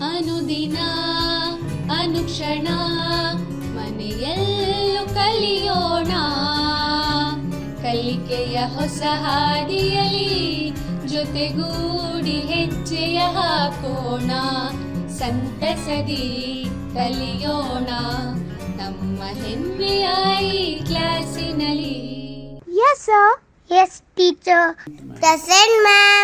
ಅನುದಿನ ಅನುಕ್ಷಣ ಮನೆಯಲ್ಲೂ ಕಲಿಯೋಣ ಕಲಿಕೆಯ ಹೊಸ ಹಾದಿಯಲಿ ಜೊತೆಗೂಡಿ ಹೆಜ್ಜೆಯ ಹಾಕೋಣ ಸಂತಸದಿ ಕಲಿಯೋಣ ನಮ್ಮ ಹೆಮ್ಮೆಯ ಈ ಕ್ಲಾಸಿನಲ್ಲಿ Yes, sir. Yes, teacher. Present, ma'am.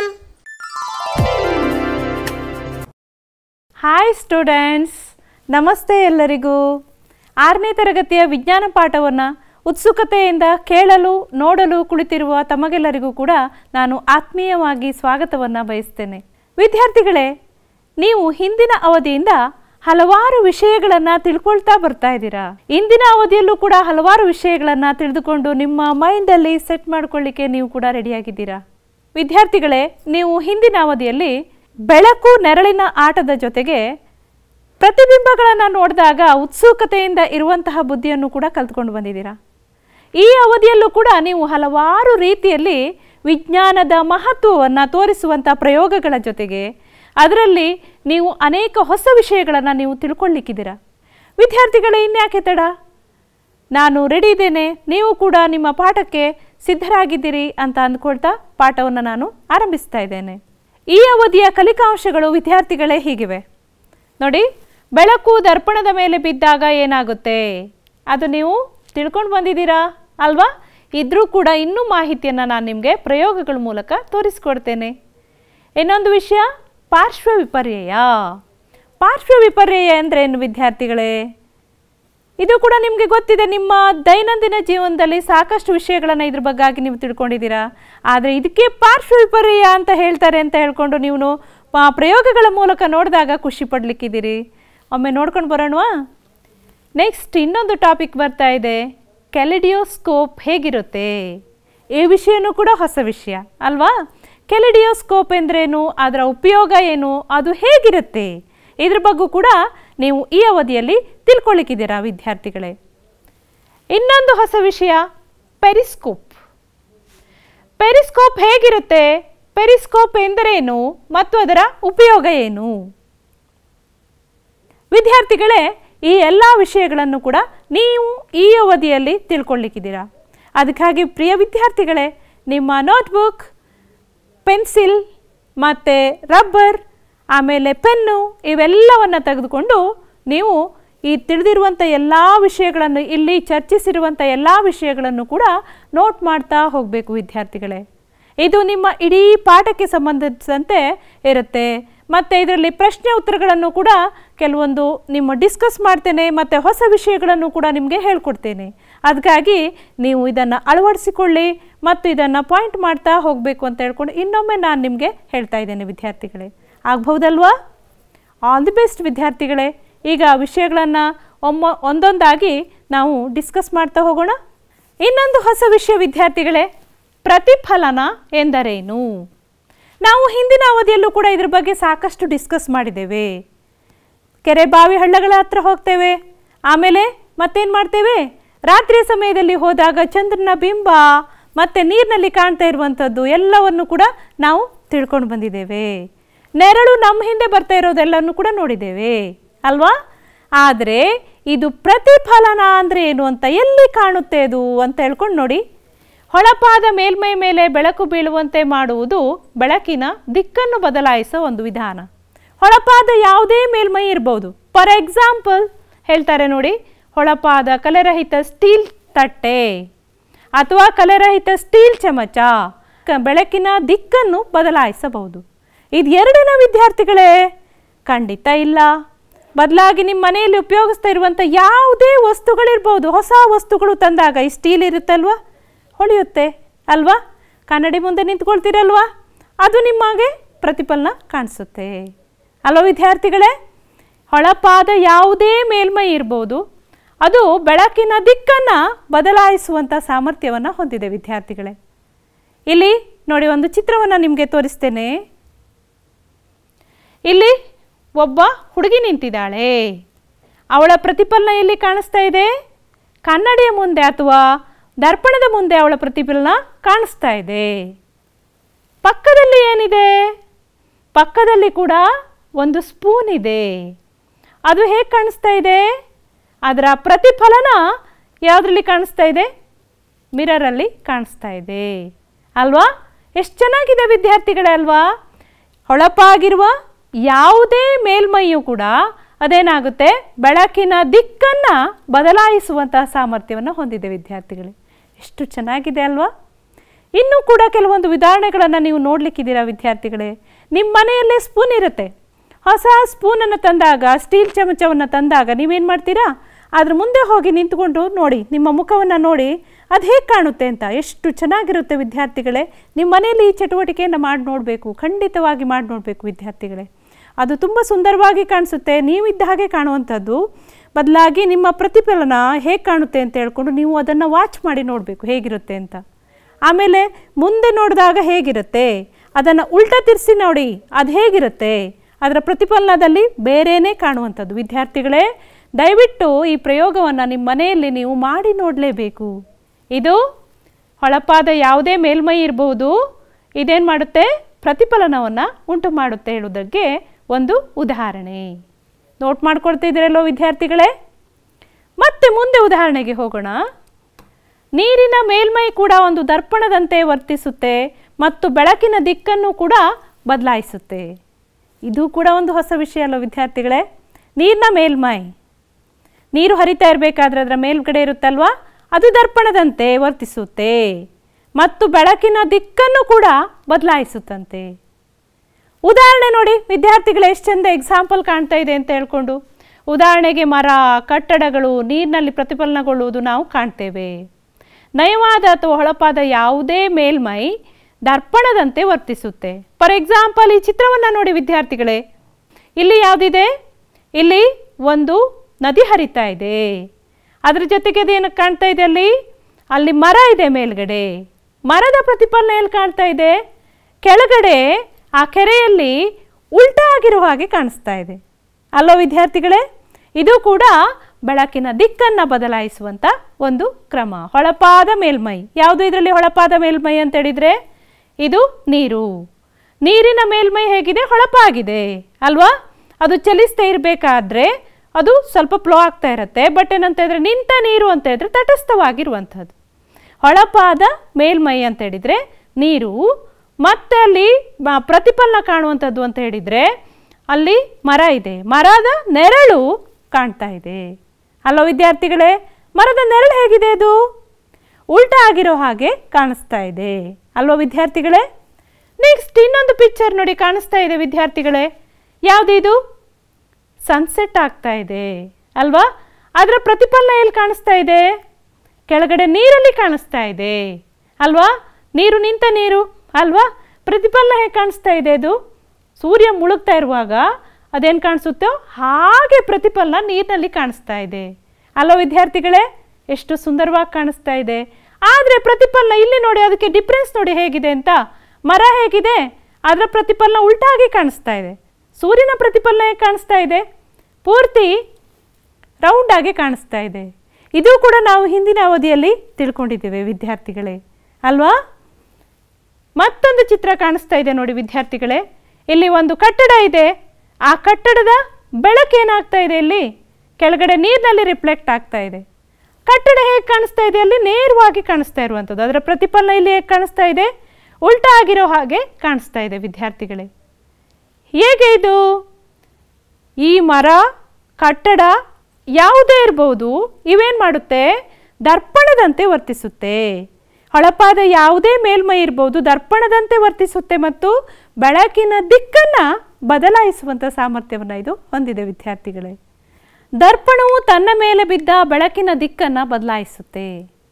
Hi students ನಮಸ್ತೆ ಎಲ್ಲರಿಗೂ ಆರನೇ ತರಗತಿಯ ವಿಜ್ಞಾನ ಪಾಠವನ್ನು ಉತ್ಸುಕತೆಯಿಂದ ಕೇಳಲು ನೋಡಲು ಕುಳಿತಿರುವ ತಮಗೆಲ್ಲರಿಗೂ ಕೂಡ ನಾನು ಆತ್ಮೀಯವಾಗಿ ಸ್ವಾಗತವನ್ನು ಬಯಸ್ತೇನೆ ವಿದ್ಯಾರ್ಥಿಗಳೇ ನೀವು ಹಿಂದಿನ ಅವಧಿಯಿಂದ ಹಲವಾರು ವಿಷಯಗಳನ್ನು ತಿಳ್ಕೊಳ್ತಾ ಬರ್ತಾ ಇದ್ದೀರಾ ಇಂದಿನ ಅವಧಿಯಲ್ಲೂ ಕೂಡ ಹಲವಾರು ವಿಷಯಗಳನ್ನು ತಿಳಿದುಕೊಂಡು ನಿಮ್ಮ ಮೈಂಡಲ್ಲಿ ಸೆಟ್ ಮಾಡ್ಕೊಳ್ಳಿಕ್ಕೆ ನೀವು ಕೂಡ ರೆಡಿಯಾಗಿದ್ದೀರಾ ವಿದ್ಯಾರ್ಥಿಗಳೇ ನೀವು ಹಿಂದಿನ ಅವಧಿಯಲ್ಲಿ ಬೆಳಕು ನೆರಳಿನ ಆಟದ ಜೊತೆಗೆ ಪ್ರತಿಬಿಂಬಗಳನ್ನು ನೋಡಿದಾಗ ಉತ್ಸುಕತೆಯಿಂದ ಇರುವಂತಹ ಬುದ್ಧಿಯನ್ನು ಕೂಡ ಕಲ್ತ್ಕೊಂಡು ಬಂದಿದ್ದೀರಾ ಈ ಅವಧಿಯಲ್ಲೂ ಕೂಡ ನೀವು ಹಲವಾರು ರೀತಿಯಲ್ಲಿ ವಿಜ್ಞಾನದ ಮಹತ್ವವನ್ನು ತೋರಿಸುವಂಥ ಪ್ರಯೋಗಗಳ ಜೊತೆಗೆ ಅದರಲ್ಲಿ ನೀವು ಅನೇಕ ಹೊಸ ವಿಷಯಗಳನ್ನು ನೀವು ತಿಳ್ಕೊಳ್ಳಿಕ್ಕಿದ್ದೀರಾ ವಿದ್ಯಾರ್ಥಿಗಳೇ ಇನ್ಯಾಕೆ ತಡ ನಾನು ರೆಡಿ ಇದ್ದೇನೆ ನೀವು ಕೂಡ ನಿಮ್ಮ ಪಾಠಕ್ಕೆ ಸಿದ್ಧರಾಗಿದ್ದೀರಿ ಅಂತ ಅಂದ್ಕೊಳ್ತಾ ಪಾಠವನ್ನು ನಾನು ಆರಂಭಿಸ್ತಾ ಇದ್ದೇನೆ ಈ ಅವಧಿಯ ಕಲಿಕಾಂಶಗಳು ವಿದ್ಯಾರ್ಥಿಗಳೇ ಹೀಗಿವೆ ನೋಡಿ ಬೆಳಕು ದರ್ಪಣದ ಮೇಲೆ ಬಿದ್ದಾಗ ಏನಾಗುತ್ತೆ ಅದು ನೀವು ತಿಳ್ಕೊಂಡು ಬಂದಿದ್ದೀರಾ ಅಲ್ವಾ ಇದ್ರೂ ಕೂಡ ಇನ್ನೂ ಮಾಹಿತಿಯನ್ನು ನಾನು ನಿಮಗೆ ಪ್ರಯೋಗಗಳ ಮೂಲಕ ತೋರಿಸ್ಕೊಡ್ತೇನೆ ಇನ್ನೊಂದು ವಿಷಯ ಪಾರ್ಶ್ವ ವಿಪರ್ಯಯ ಪಾರ್ಶ್ವ ವಿಪರ್ಯಯ ಅಂದರೆ ಏನು ವಿದ್ಯಾರ್ಥಿಗಳೇ ಇದು ಕೂಡ ನಿಮಗೆ ಗೊತ್ತಿದೆ ನಿಮ್ಮ ದೈನಂದಿನ ಜೀವನದಲ್ಲಿ ಸಾಕಷ್ಟು ವಿಷಯಗಳನ್ನು ಇದ್ರ ಬಗ್ಗಾಗಿ ನೀವು ತಿಳ್ಕೊಂಡಿದ್ದೀರಾ ಆದರೆ ಇದಕ್ಕೆ ಪಾರ್ಶ್ವ ವಿಪರ್ಯಯ ಅಂತ ಹೇಳ್ತಾರೆ ಅಂತ ಹೇಳ್ಕೊಂಡು ನೀವು ಆ ಪ್ರಯೋಗಗಳ ಮೂಲಕ ನೋಡಿದಾಗ ಖುಷಿ ಪಡ್ಲಿಕ್ಕಿದ್ದೀರಿ ಒಮ್ಮೆ ನೋಡ್ಕೊಂಡು ಬರೋಣವಾ ನೆಕ್ಸ್ಟ್ ಇನ್ನೊಂದು ಟಾಪಿಕ್ ಬರ್ತಾ ಇದೆ ಕೆಲಿಡಿಯೋಸ್ಕೋಪ್ ಹೇಗಿರುತ್ತೆ ಈ ವಿಷಯನೂ ಕೂಡ ಹೊಸ ವಿಷಯ ಅಲ್ವಾ ಕೆಲಿಡಿಯೋಸ್ಕೋಪ್ ಎಂದ್ರೇನು ಅದರ ಉಪಯೋಗ ಏನು ಅದು ಹೇಗಿರುತ್ತೆ ಇದ್ರ ಬಗ್ಗೆ ಕೂಡ ನೀವು ಈ ಅವಧಿಯಲ್ಲಿ ತಿಳ್ಕೊಳ್ಳಿಕ್ಕಿದ್ದೀರಾ ವಿದ್ಯಾರ್ಥಿಗಳೇ ಇನ್ನೊಂದು ಹೊಸ ವಿಷಯ ಪೆರಿಸ್ಕೋಪ್ ಪೆರಿಸ್ಕೋಪ್ ಹೇಗಿರುತ್ತೆ ಪೆರಿಸ್ಕೋಪ್ ಎಂದರೇನು ಮತ್ತು ಅದರ ಉಪಯೋಗ ಏನು ವಿದ್ಯಾರ್ಥಿಗಳೇ ಈ ಎಲ್ಲ ವಿಷಯಗಳನ್ನು ಕೂಡ ನೀವು ಈ ಅವಧಿಯಲ್ಲಿ ತಿಳ್ಕೊಳ್ಳಿಕ್ಕಿದ್ದೀರಾ ಅದಕ್ಕಾಗಿ ಪ್ರಿಯ ವಿದ್ಯಾರ್ಥಿಗಳೇ ನಿಮ್ಮ ನೋಟ್ಬುಕ್ ಪೆನ್ಸಿಲ್ ಮತ್ತು ರಬ್ಬರ್ ಆಮೇಲೆ ಪೆನ್ನು ಇವೆಲ್ಲವನ್ನು ತೆಗೆದುಕೊಂಡು ನೀವು ಈ ತಿಳಿದಿರುವಂಥ ಎಲ್ಲ ವಿಷಯಗಳನ್ನು ಇಲ್ಲಿ ಚರ್ಚಿಸಿರುವಂಥ ಎಲ್ಲ ವಿಷಯಗಳನ್ನು ಕೂಡ ನೋಟ್ ಮಾಡ್ತಾ ಹೋಗಬೇಕು ವಿದ್ಯಾರ್ಥಿಗಳೇ ಇದು ನಿಮ್ಮ ಇಡೀ ಪಾಠಕ್ಕೆ ಸಂಬಂಧಿಸಿದಂತೆ ಇರುತ್ತೆ ಮತ್ತು ಇದರಲ್ಲಿ ಪ್ರಶ್ನೆ ಉತ್ತರಗಳನ್ನು ಕೂಡ ಕೆಲವೊಂದು ನಿಮ್ಮ ಡಿಸ್ಕಸ್ ಮಾಡ್ತೇನೆ ಮತ್ತು ಹೊಸ ವಿಷಯಗಳನ್ನು ಕೂಡ ನಿಮಗೆ ಹೇಳ್ಕೊಡ್ತೇನೆ ಅದಕ್ಕಾಗಿ ನೀವು ಇದನ್ನು ಅಳವಡಿಸಿಕೊಳ್ಳಿ ಮತ್ತು ಇದನ್ನು ಪಾಯಿಂಟ್ ಮಾಡ್ತಾ ಹೋಗಬೇಕು ಅಂತ ಹೇಳ್ಕೊಂಡು ಇನ್ನೊಮ್ಮೆ ನಾನು ನಿಮಗೆ ಹೇಳ್ತಾ ಇದ್ದೇನೆ ವಿದ್ಯಾರ್ಥಿಗಳೇ ಆಗ್ಬಹುದಲ್ವಾ ಆಲ್ ದಿ ಬೆಸ್ಟ್ ವಿದ್ಯಾರ್ಥಿಗಳೇ ಈಗ ವಿಷಯಗಳನ್ನು ಒಮ್ಮ ಒಂದೊಂದಾಗಿ ನಾವು ಡಿಸ್ಕಸ್ ಮಾಡ್ತಾ ಹೋಗೋಣ ಇನ್ನೊಂದು ಹೊಸ ವಿಷಯ ವಿದ್ಯಾರ್ಥಿಗಳೇ ಪ್ರತಿಫಲನ ಎಂದರೇನು ನಾವು ಹಿಂದಿನ ಅವಧಿಯಲ್ಲೂ ಕೂಡ ಇದ್ರ ಬಗ್ಗೆ ಸಾಕಷ್ಟು ಡಿಸ್ಕಸ್ ಮಾಡಿದ್ದೇವೆ ಕೆರೆ ಬಾವಿ ಹಳ್ಳಗಳ ಹತ್ರ ಹೋಗ್ತೇವೆ ಆಮೇಲೆ ಮತ್ತೇನು ಮಾಡ್ತೇವೆ ರಾತ್ರಿಯ ಸಮಯದಲ್ಲಿ ಹೋದಾಗ ಚಂದ್ರನ ಬಿಂಬ ಮತ್ತು ನೀರಿನಲ್ಲಿ ಕಾಣ್ತಾ ಇರುವಂಥದ್ದು ಎಲ್ಲವನ್ನು ಕೂಡ ನಾವು ತಿಳ್ಕೊಂಡು ಬಂದಿದ್ದೇವೆ ನೆರಳು ನಮ್ಮ ಹಿಂದೆ ಬರ್ತಾ ಇರೋದೆಲ್ಲವನ್ನು ಕೂಡ ನೋಡಿದ್ದೇವೆ ಅಲ್ವಾ ಆದರೆ ಇದು ಪ್ರತಿಫಲನ ಅಂದರೆ ಏನು ಅಂತ ಎಲ್ಲಿ ಕಾಣುತ್ತೆ ಅದು ಅಂತ ಹೇಳ್ಕೊಂಡು ನೋಡಿ ಹೊಳಪಾದ ಮೇಲ್ಮೈ ಮೇಲೆ ಬೆಳಕು ಬೀಳುವಂತೆ ಮಾಡುವುದು ಬೆಳಕಿನ ದಿಕ್ಕನ್ನು ಬದಲಾಯಿಸೋ ಒಂದು ವಿಧಾನ ಹೊಳಪಾದ ಯಾವುದೇ ಮೇಲ್ಮೈ ಇರ್ಬೋದು ಫಾರ್ ಎಕ್ಸಾಂಪಲ್ ಹೇಳ್ತಾರೆ ನೋಡಿ ಹೊಳಪಾದ ಕಲೆರಹಿತ ಸ್ಟೀಲ್ ತಟ್ಟೆ ಅಥವಾ ಕಲೆರಹಿತ ಸ್ಟೀಲ್ ಚಮಚ ಕ- ಬೆಳಕಿನ ದಿಕ್ಕನ್ನು ಬದಲಾಯಿಸಬಹುದು ಇದು ಎರಡಿನ ವಿದ್ಯಾರ್ಥಿಗಳೇ ಖಂಡಿತ ಇಲ್ಲ ಬದಲಾಗಿ ನಿಮ್ಮ ಮನೆಯಲ್ಲಿ ಉಪಯೋಗಿಸ್ತಾ ಇರುವಂಥ ಯಾವುದೇ ವಸ್ತುಗಳಿರ್ಬೋದು ಹೊಸ ವಸ್ತುಗಳು ತಂದಾಗ ಈ ಸ್ಟೀಲ್ ಇರುತ್ತಲ್ವಾ ಹೊಳೆಯುತ್ತೆ ಅಲ್ವಾ ಕನ್ನಡಿ ಮುಂದೆ ನಿಂತ್ಕೊಳ್ತೀರಲ್ವಾ ಅದು ನಿಮಗೆ ಪ್ರತಿಫಲನ ಕಾಣಿಸುತ್ತೆ ಅಲ್ವಾ ವಿದ್ಯಾರ್ಥಿಗಳೇ ಹೊಳಪಾದ ಯಾವುದೇ ಮೇಲ್ಮೈ ಇರ್ಬೋದು ಅದು ಬೆಳಕಿನ ದಿಕ್ಕನ್ನು ಬದಲಾಯಿಸುವಂಥ ಸಾಮರ್ಥ್ಯವನ್ನು ಹೊಂದಿದೆ ವಿದ್ಯಾರ್ಥಿಗಳೇ ಇಲ್ಲಿ ನೋಡಿ ಒಂದು ಚಿತ್ರವನ್ನು ನಿಮಗೆ ತೋರಿಸ್ತೇನೆ ಇಲ್ಲಿ ಒಬ್ಬ ಹುಡುಗಿ ನಿಂತಿದ್ದಾಳೆ ಅವಳ ಪ್ರತಿಫಲನ ಎಲ್ಲಿ ಕಾಣಿಸ್ತಾ ಇದೆ ಕನ್ನಡಿಯ ಮುಂದೆ ಅಥವಾ ದರ್ಪಣದ ಮುಂದೆ ಅವಳ ಪ್ರತಿಫಲನ ಕಾಣಿಸ್ತಾ ಇದೆ ಪಕ್ಕದಲ್ಲಿ ಏನಿದೆ ಪಕ್ಕದಲ್ಲಿ ಕೂಡ ಒಂದು ಸ್ಪೂನ್ ಇದೆ ಅದು ಹೇಗೆ ಕಾಣಿಸ್ತಾ ಇದೆ ಅದರ ಪ್ರತಿಫಲನ ಯಾವುದ್ರಲ್ಲಿ ಕಾಣಿಸ್ತಾ ಇದೆ ಮಿರರಲ್ಲಿ ಕಾಣಿಸ್ತಾ ಇದೆ ಅಲ್ವಾ ಎಷ್ಟು ಚೆನ್ನಾಗಿದೆ ವಿದ್ಯಾರ್ಥಿಗಳೇ ಅಲ್ವಾ ಹೊಳಪಾಗಿರುವ ಯಾವುದೇ ಮೇಲ್ಮೈಯೂ ಕೂಡ ಅದೇನಾಗುತ್ತೆ ಬೆಳಕಿನ ದಿಕ್ಕನ್ನು ಬದಲಾಯಿಸುವಂತಹ ಸಾಮರ್ಥ್ಯವನ್ನು ಹೊಂದಿದೆ ವಿದ್ಯಾರ್ಥಿಗಳೇ ಎಷ್ಟು ಚೆನ್ನಾಗಿದೆ ಅಲ್ವಾ ಇನ್ನೂ ಕೂಡ ಕೆಲವೊಂದು ಉದಾಹರಣೆಗಳನ್ನು ನೀವು ನೋಡಲಿಕ್ಕಿದ್ದೀರಾ ವಿದ್ಯಾರ್ಥಿಗಳೇ ನಿಮ್ಮ ಮನೆಯಲ್ಲೇ ಸ್ಪೂನ್ ಇರುತ್ತೆ ಹೊಸ ಸ್ಪೂನನ್ನು ತಂದಾಗ ಸ್ಟೀಲ್ ಚಮಚವನ್ನು ತಂದಾಗ ನೀವೇನು ಮಾಡ್ತೀರಾ ಅದ್ರ ಮುಂದೆ ಹೋಗಿ ನಿಂತ್ಕೊಂಡು ನೋಡಿ ನಿಮ್ಮ ಮುಖವನ್ನು ನೋಡಿ ಅದು ಹೇಗೆ ಕಾಣುತ್ತೆ ಅಂತ ಎಷ್ಟು ಚೆನ್ನಾಗಿರುತ್ತೆ ವಿದ್ಯಾರ್ಥಿಗಳೇ ನಿಮ್ಮ ಮನೆಯಲ್ಲಿ ಈ ಚಟುವಟಿಕೆಯನ್ನು ಮಾಡಿ ನೋಡಬೇಕು ಖಂಡಿತವಾಗಿ ಮಾಡಿ ನೋಡಬೇಕು ವಿದ್ಯಾರ್ಥಿಗಳೇ ಅದು ತುಂಬ ಸುಂದರವಾಗಿ ಕಾಣಿಸುತ್ತೆ ನೀವಿದ್ದ ಹಾಗೆ ಕಾಣುವಂಥದ್ದು ಬದಲಾಗಿ ನಿಮ್ಮ ಪ್ರತಿಫಲನ ಹೇಗೆ ಕಾಣುತ್ತೆ ಅಂತ ಹೇಳ್ಕೊಂಡು ನೀವು ಅದನ್ನು ವಾಚ್ ಮಾಡಿ ನೋಡಬೇಕು ಹೇಗಿರುತ್ತೆ ಅಂತ ಆಮೇಲೆ ಮುಂದೆ ನೋಡಿದಾಗ ಹೇಗಿರುತ್ತೆ ಅದನ್ನು ಉಲ್ಟಾ ತಿರ್ಸಿ ನೋಡಿ ಅದು ಹೇಗಿರುತ್ತೆ ಅದರ ಪ್ರತಿಫಲನದಲ್ಲಿ ಬೇರೆಯೇ ಕಾಣುವಂಥದ್ದು ವಿದ್ಯಾರ್ಥಿಗಳೇ ದಯವಿಟ್ಟು ಈ ಪ್ರಯೋಗವನ್ನು ನಿಮ್ಮ ಮನೆಯಲ್ಲಿ ನೀವು ಮಾಡಿ ನೋಡಲೇಬೇಕು ಇದು ಹೊಳಪಾದ ಯಾವುದೇ ಮೇಲ್ಮೈ ಇರಬಹುದು ಇದೇನು ಮಾಡುತ್ತೆ ಪ್ರತಿಫಲನವನ್ನು ಉಂಟು ಮಾಡುತ್ತೆ ಹೇಳೋದಕ್ಕೆ ಒಂದು ಉದಾಹರಣೆ ನೋಟ್ ಮಾಡ್ಕೊಳ್ತಿದ್ದೀರಲ್ಲೋ ವಿದ್ಯಾರ್ಥಿಗಳೇ ಮತ್ತೆ ಮುಂದೆ ಉದಾಹರಣೆಗೆ ಹೋಗೋಣ ನೀರಿನ ಮೇಲ್ಮೈ ಕೂಡ ಒಂದು ದರ್ಪಣದಂತೆ ವರ್ತಿಸುತ್ತೆ ಮತ್ತು ಬೆಳಕಿನ ದಿಕ್ಕನ್ನು ಕೂಡ ಬದಲಾಯಿಸುತ್ತೆ ಇದು ಕೂಡ ಒಂದು ಹೊಸ ವಿಷಯ ಅಲ್ಲ ವಿದ್ಯಾರ್ಥಿಗಳೇ ನೀರಿನ ಮೇಲ್ಮೈ ನೀರು ಹರಿತಾ ಇರಬೇಕಾದ್ರೆ ಅದರ ಮೇಲ್ಗಡೆ ಇರುತ್ತಲ್ವಾ ಅದು ದರ್ಪಣದಂತೆ ವರ್ತಿಸುತ್ತೆ ಮತ್ತು ಬೆಳಕಿನ ದಿಕ್ಕನ್ನು ಕೂಡ ಬದಲಾಯಿಸುತ್ತಂತೆ ಉದಾಹರಣೆ ನೋಡಿ ವಿದ್ಯಾರ್ಥಿಗಳು ಎಷ್ಟು ಚಂದ ಎಕ್ಸಾಂಪಲ್ ಕಾಣ್ತಾ ಇದೆ ಅಂತ ಹೇಳ್ಕೊಂಡು ಉದಾಹರಣೆಗೆ ಮರ ಕಟ್ಟಡಗಳು ನೀರಿನಲ್ಲಿ ಪ್ರತಿಫಲನಗೊಳ್ಳುವುದು ನಾವು ಕಾಣ್ತೇವೆ ನಯವಾದ ಅಥವಾ ಹೊಳಪಾದ ಯಾವುದೇ ಮೇಲ್ಮೈ ದರ್ಪಣದಂತೆ ವರ್ತಿಸುತ್ತೆ ಫಾರ್ ಎಕ್ಸಾಂಪಲ್ ಈ ಚಿತ್ರವನ್ನು ನೋಡಿ ವಿದ್ಯಾರ್ಥಿಗಳೇ ಇಲ್ಲಿ ಯಾವುದಿದೆ ಇಲ್ಲಿ ಒಂದು ನದಿ ಹರಿತಾ ಇದೆ ಅದ್ರ ಜೊತೆಗೆ ಅದೇನು ಕಾಣ್ತಾ ಇದೆ ಅಲ್ಲಿ ಅಲ್ಲಿ ಮರ ಇದೆ ಮೇಲ್ಗಡೆ ಮರದ ಪ್ರತಿಫಲನ ಎಲ್ಲಿ ಕಾಣ್ತಾ ಇದೆ ಕೆಳಗಡೆ ಆ ಕೆರೆಯಲ್ಲಿ ಉಲ್ಟಾ ಆಗಿರೋ ಹಾಗೆ ಕಾಣಿಸ್ತಾ ಇದೆ ಅಲ್ಲೋ ವಿದ್ಯಾರ್ಥಿಗಳೇ ಇದು ಕೂಡ ಬೆಳಕಿನ ದಿಕ್ಕನ್ನು ಬದಲಾಯಿಸುವಂಥ ಒಂದು ಕ್ರಮ ಹೊಳಪಾದ ಮೇಲ್ಮೈ ಯಾವುದು ಇದರಲ್ಲಿ ಹೊಳಪಾದ ಮೇಲ್ಮೈ ಅಂತ ಹೇಳಿದರೆ ಇದು ನೀರು ನೀರಿನ ಮೇಲ್ಮೈ ಹೇಗಿದೆ ಹೊಳಪಾಗಿದೆ ಅಲ್ವಾ ಅದು ಚಲಿಸ್ತಾ ಇರಬೇಕಾದ್ರೆ ಅದು ಸ್ವಲ್ಪ ಫ್ಲೋ ಆಗ್ತಾ ಇರುತ್ತೆ ಬಟ್ ಏನಂತ ಹೇಳಿದ್ರೆ ನಿಂತ ನೀರು ಅಂತ ಹೇಳಿದ್ರೆ ತಟಸ್ಥವಾಗಿರುವಂಥದ್ದು ಹೊಳಪಾದ ಮೇಲ್ಮೈ ಅಂತ ಹೇಳಿದರೆ ನೀರು ಮತ್ತೆ ಅಲ್ಲಿ ಮ- ಪ್ರತಿಫಲನ ಕಾಣುವಂಥದ್ದು ಅಂತ ಹೇಳಿದರೆ ಅಲ್ಲಿ ಮರ ಇದೆ ಮರದ ನೆರಳು ಕಾಣ್ತಾ ಇದೆ ಅಲ್ಲೋ ವಿದ್ಯಾರ್ಥಿಗಳೇ ಮರದ ನೆರಳು ಹೇಗಿದೆ ಅದು ಉಲ್ಟಾ ಆಗಿರೋ ಹಾಗೆ ಕಾಣಿಸ್ತಾ ಇದೆ ಅಲ್ವಾ ವಿದ್ಯಾರ್ಥಿಗಳೇ ನೆಕ್ಸ್ಟ್ ಇನ್ನೊಂದು ಪಿಕ್ಚರ್ ನೋಡಿ ಕಾಣಿಸ್ತಾ ಇದೆ ವಿದ್ಯಾರ್ಥಿಗಳೇ ಯಾವುದಿದು ಸನ್ಸೆಟ್ ಆಗ್ತಾ ಇದೆ ಅಲ್ವಾ ಅದರ ಪ್ರತಿಫಲನ ಎಲ್ಲಿ ಕಾಣಿಸ್ತಾ ಇದೆ ಕೆಳಗಡೆ ನೀರಲ್ಲಿ ಕಾಣಿಸ್ತಾ ಇದೆ ಅಲ್ವಾ ನೀರು ನಿಂತ ನೀರು ಅಲ್ವಾ ಪ್ರತಿಫಲನ ಹೇಗೆ ಕಾಣಿಸ್ತಾ ಇದೆ ಅದು ಸೂರ್ಯ ಮುಳುಗ್ತಾ ಇರುವಾಗ ಅದೇನು ಕಾಣಿಸುತ್ತೋ ಹಾಗೆ ಪ್ರತಿಫಲನ ನೀರಿನಲ್ಲಿ ಕಾಣಿಸ್ತಾ ಇದೆ ಅಲ್ವಾ ವಿದ್ಯಾರ್ಥಿಗಳೇ ಎಷ್ಟು ಸುಂದರವಾಗಿ ಕಾಣಿಸ್ತಾ ಇದೆ ಆದರೆ ಪ್ರತಿಫಲನ ಇಲ್ಲಿ ನೋಡಿ ಅದಕ್ಕೆ ಡಿಫ್ರೆನ್ಸ್ ನೋಡಿ ಹೇಗಿದೆ ಅಂತ ಮರ ಹೇಗಿದೆ ಅದರ ಪ್ರತಿಫಲನ ಉಲ್ಟಾಗಿ ಕಾಣಿಸ್ತಾ ಇದೆ ಸೂರ್ಯನ ಪ್ರತಿಫಲನ ಹೇಗೆ ಕಾಣಿಸ್ತಾ ಇದೆ ಪೂರ್ತಿ ರೌಂಡ್ ಆಗಿ ಕಾಣಿಸ್ತಾ ಇದೆ ಇದು ಕೂಡ ನಾವು ಹಿಂದಿನ ಅವಧಿಯಲ್ಲಿ ತಿಳ್ಕೊಂಡಿದ್ದೇವೆ ವಿದ್ಯಾರ್ಥಿಗಳೇ ಅಲ್ವಾ ಮತ್ತೊಂದು ಚಿತ್ರ ಕಾಣಿಸ್ತಾ ಇದೆ ನೋಡಿ ವಿದ್ಯಾರ್ಥಿಗಳೇ ಇಲ್ಲಿ ಒಂದು ಕಟ್ಟಡ ಇದೆ ಆ ಕಟ್ಟಡದ ಬೆಳಕು ಏನಾಗ್ತಾ ಇದೆ ಇಲ್ಲಿ ಕೆಳಗಡೆ ನೀರಿನಲ್ಲಿ ರಿಫ್ಲೆಕ್ಟ್ ಆಗ್ತಾ ಇದೆ ಕಟ್ಟಡ ಹೇಗೆ ಕಾಣಿಸ್ತಾ ಇದೆ ಅಲ್ಲಿ ನೇರವಾಗಿ ಕಾಣಿಸ್ತಾ ಇರುವಂಥದ್ದು ಅದರ ಪ್ರತಿಫಲನ ಇಲ್ಲಿ ಹೇಗೆ ಕಾಣಿಸ್ತಾ ಇದೆ ಉಲ್ಟಾ ಆಗಿರೋ ಹಾಗೆ ಕಾಣಿಸ್ತಾ ಇದೆ ವಿದ್ಯಾರ್ಥಿಗಳೇ ಹೇಗೆ ಇದು ಈ ಮರ ಕಟ್ಟಡ ಯಾವುದೇ ಇರ್ಬೋದು ಇವೇನು ಮಾಡುತ್ತೆ ದರ್ಪಣದಂತೆ ವರ್ತಿಸುತ್ತೆ ಹೊಳಪಾದ ಯಾವುದೇ ಮೇಲ್ಮೈ ಇರ್ಬೋದು ದರ್ಪಣದಂತೆ ವರ್ತಿಸುತ್ತೆ ಮತ್ತು ಬೆಳಕಿನ ದಿಕ್ಕನ್ನು ಬದಲಾಯಿಸುವಂಥ ಸಾಮರ್ಥ್ಯವನ್ನು ಇದು ಹೊಂದಿದೆ ವಿದ್ಯಾರ್ಥಿಗಳೇ ದರ್ಪಣವು ತನ್ನ ಮೇಲೆ ಬಿದ್ದ ಬೆಳಕಿನ ದಿಕ್ಕನ್ನು ಬದಲಾಯಿಸುತ್ತೆ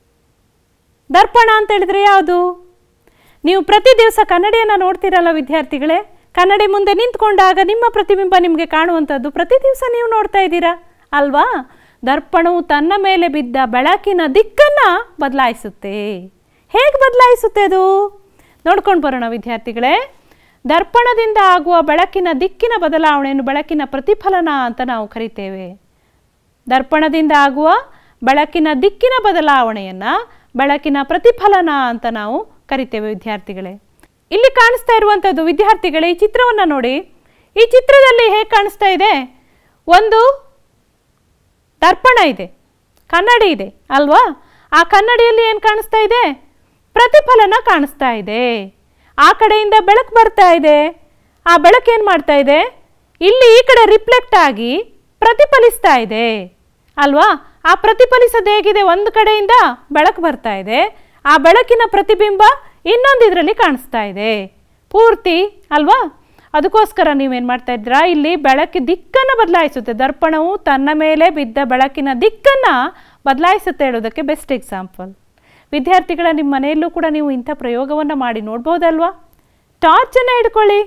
ದರ್ಪಣ ಅಂತ ಹೇಳಿದ್ರೆ ಯಾವುದು ನೀವು ಪ್ರತಿ ದಿವಸ ಕನ್ನಡಿಯನ್ನು ನೋಡ್ತೀರಲ್ಲ ವಿದ್ಯಾರ್ಥಿಗಳೇ ಕನ್ನಡಿ ಮುಂದೆ ನಿಂತ್ಕೊಂಡಾಗ ನಿಮ್ಮ ಪ್ರತಿಬಿಂಬ ನಿಮಗೆ ಕಾಣುವಂಥದ್ದು ಪ್ರತಿ ದಿವಸ ನೀವು ನೋಡ್ತಾ ಇದ್ದೀರಾ ಅಲ್ವಾ ದರ್ಪಣವು ತನ್ನ ಮೇಲೆ ಬಿದ್ದ ಬೆಳಕಿನ ದಿಕ್ಕನ್ನು ಬದಲಾಯಿಸುತ್ತೆ ಹೇಗೆ ಬದಲಾಯಿಸುತ್ತೆ ಅದು ನೋಡ್ಕೊಂಡು ಬರೋಣ ವಿದ್ಯಾರ್ಥಿಗಳೇ ದರ್ಪಣದಿಂದ ಆಗುವ ಬೆಳಕಿನ ದಿಕ್ಕಿನ ಬದಲಾವಣೆಯನ್ನು ಬೆಳಕಿನ ಪ್ರತಿಫಲನ ಅಂತ ನಾವು ಕರಿತೇವೆ ದರ್ಪಣದಿಂದ ಆಗುವ ಬೆಳಕಿನ ದಿಕ್ಕಿನ ಬದಲಾವಣೆಯನ್ನು ಬೆಳಕಿನ ಪ್ರತಿಫಲನ ಅಂತ ನಾವು ಕರಿತೇವೆ ವಿದ್ಯಾರ್ಥಿಗಳೇ ಇಲ್ಲಿ ಕಾಣಿಸ್ತಾ ಇರುವಂಥದ್ದು ವಿದ್ಯಾರ್ಥಿಗಳೇ ಈ ಚಿತ್ರವನ್ನು ನೋಡಿ ಈ ಚಿತ್ರದಲ್ಲಿ ಹೇಗೆ ಕಾಣಿಸ್ತಾ ಇದೆ ಒಂದು ದರ್ಪಣ ಇದೆ ಕನ್ನಡಿ ಇದೆ ಅಲ್ವಾ ಆ ಕನ್ನಡಿಯಲ್ಲಿ ಏನು ಕಾಣಿಸ್ತಾ ಇದೆ ಪ್ರತಿಫಲನ ಕಾಣಿಸ್ತಾ ಇದೆ ಆ ಕಡೆಯಿಂದ ಬೆಳಕು ಬರ್ತಾ ಇದೆ ಆ ಬೆಳಕು ಏನು ಮಾಡ್ತಾ ಇದೆ ಇಲ್ಲಿ ಈ ಕಡೆ ರಿಫ್ಲೆಕ್ಟ್ ಆಗಿ ಪ್ರತಿಫಲಿಸ್ತಾ ಇದೆ ಅಲ್ವಾ ಆ ಪ್ರತಿಫಲಿಸೋದು ಹೇಗಿದೆ ಒಂದು ಕಡೆಯಿಂದ ಬೆಳಕು ಬರ್ತಾ ಇದೆ ಆ ಬೆಳಕಿನ ಪ್ರತಿಬಿಂಬ ಇನ್ನೊಂದು ಇದರಲ್ಲಿ ಕಾಣಿಸ್ತಾ ಇದೆ ಪೂರ್ತಿ ಅಲ್ವಾ ಅದಕ್ಕೋಸ್ಕರ ನೀವೇನು ಮಾಡ್ತಾ ಇದ್ದೀರಾ ಇಲ್ಲಿ ಬೆಳಕು ದಿಕ್ಕನ್ನು ಬದಲಾಯಿಸುತ್ತೆ ದರ್ಪಣವು ತನ್ನ ಮೇಲೆ ಬಿದ್ದ ಬೆಳಕಿನ ದಿಕ್ಕನ್ನು ಬದಲಾಯಿಸುತ್ತೆ ಹೇಳೋದಕ್ಕೆ ಬೆಸ್ಟ್ ಎಕ್ಸಾಂಪಲ್ ವಿದ್ಯಾರ್ಥಿಗಳ ನಿಮ್ಮ ಮನೆಯಲ್ಲೂ ಕೂಡ ನೀವು ಇಂಥ ಪ್ರಯೋಗವನ್ನು ಮಾಡಿ ನೋಡ್ಬೋದಲ್ವಾ ಟಾರ್ಚನ್ನು ಹಿಡ್ಕೊಳ್ಳಿ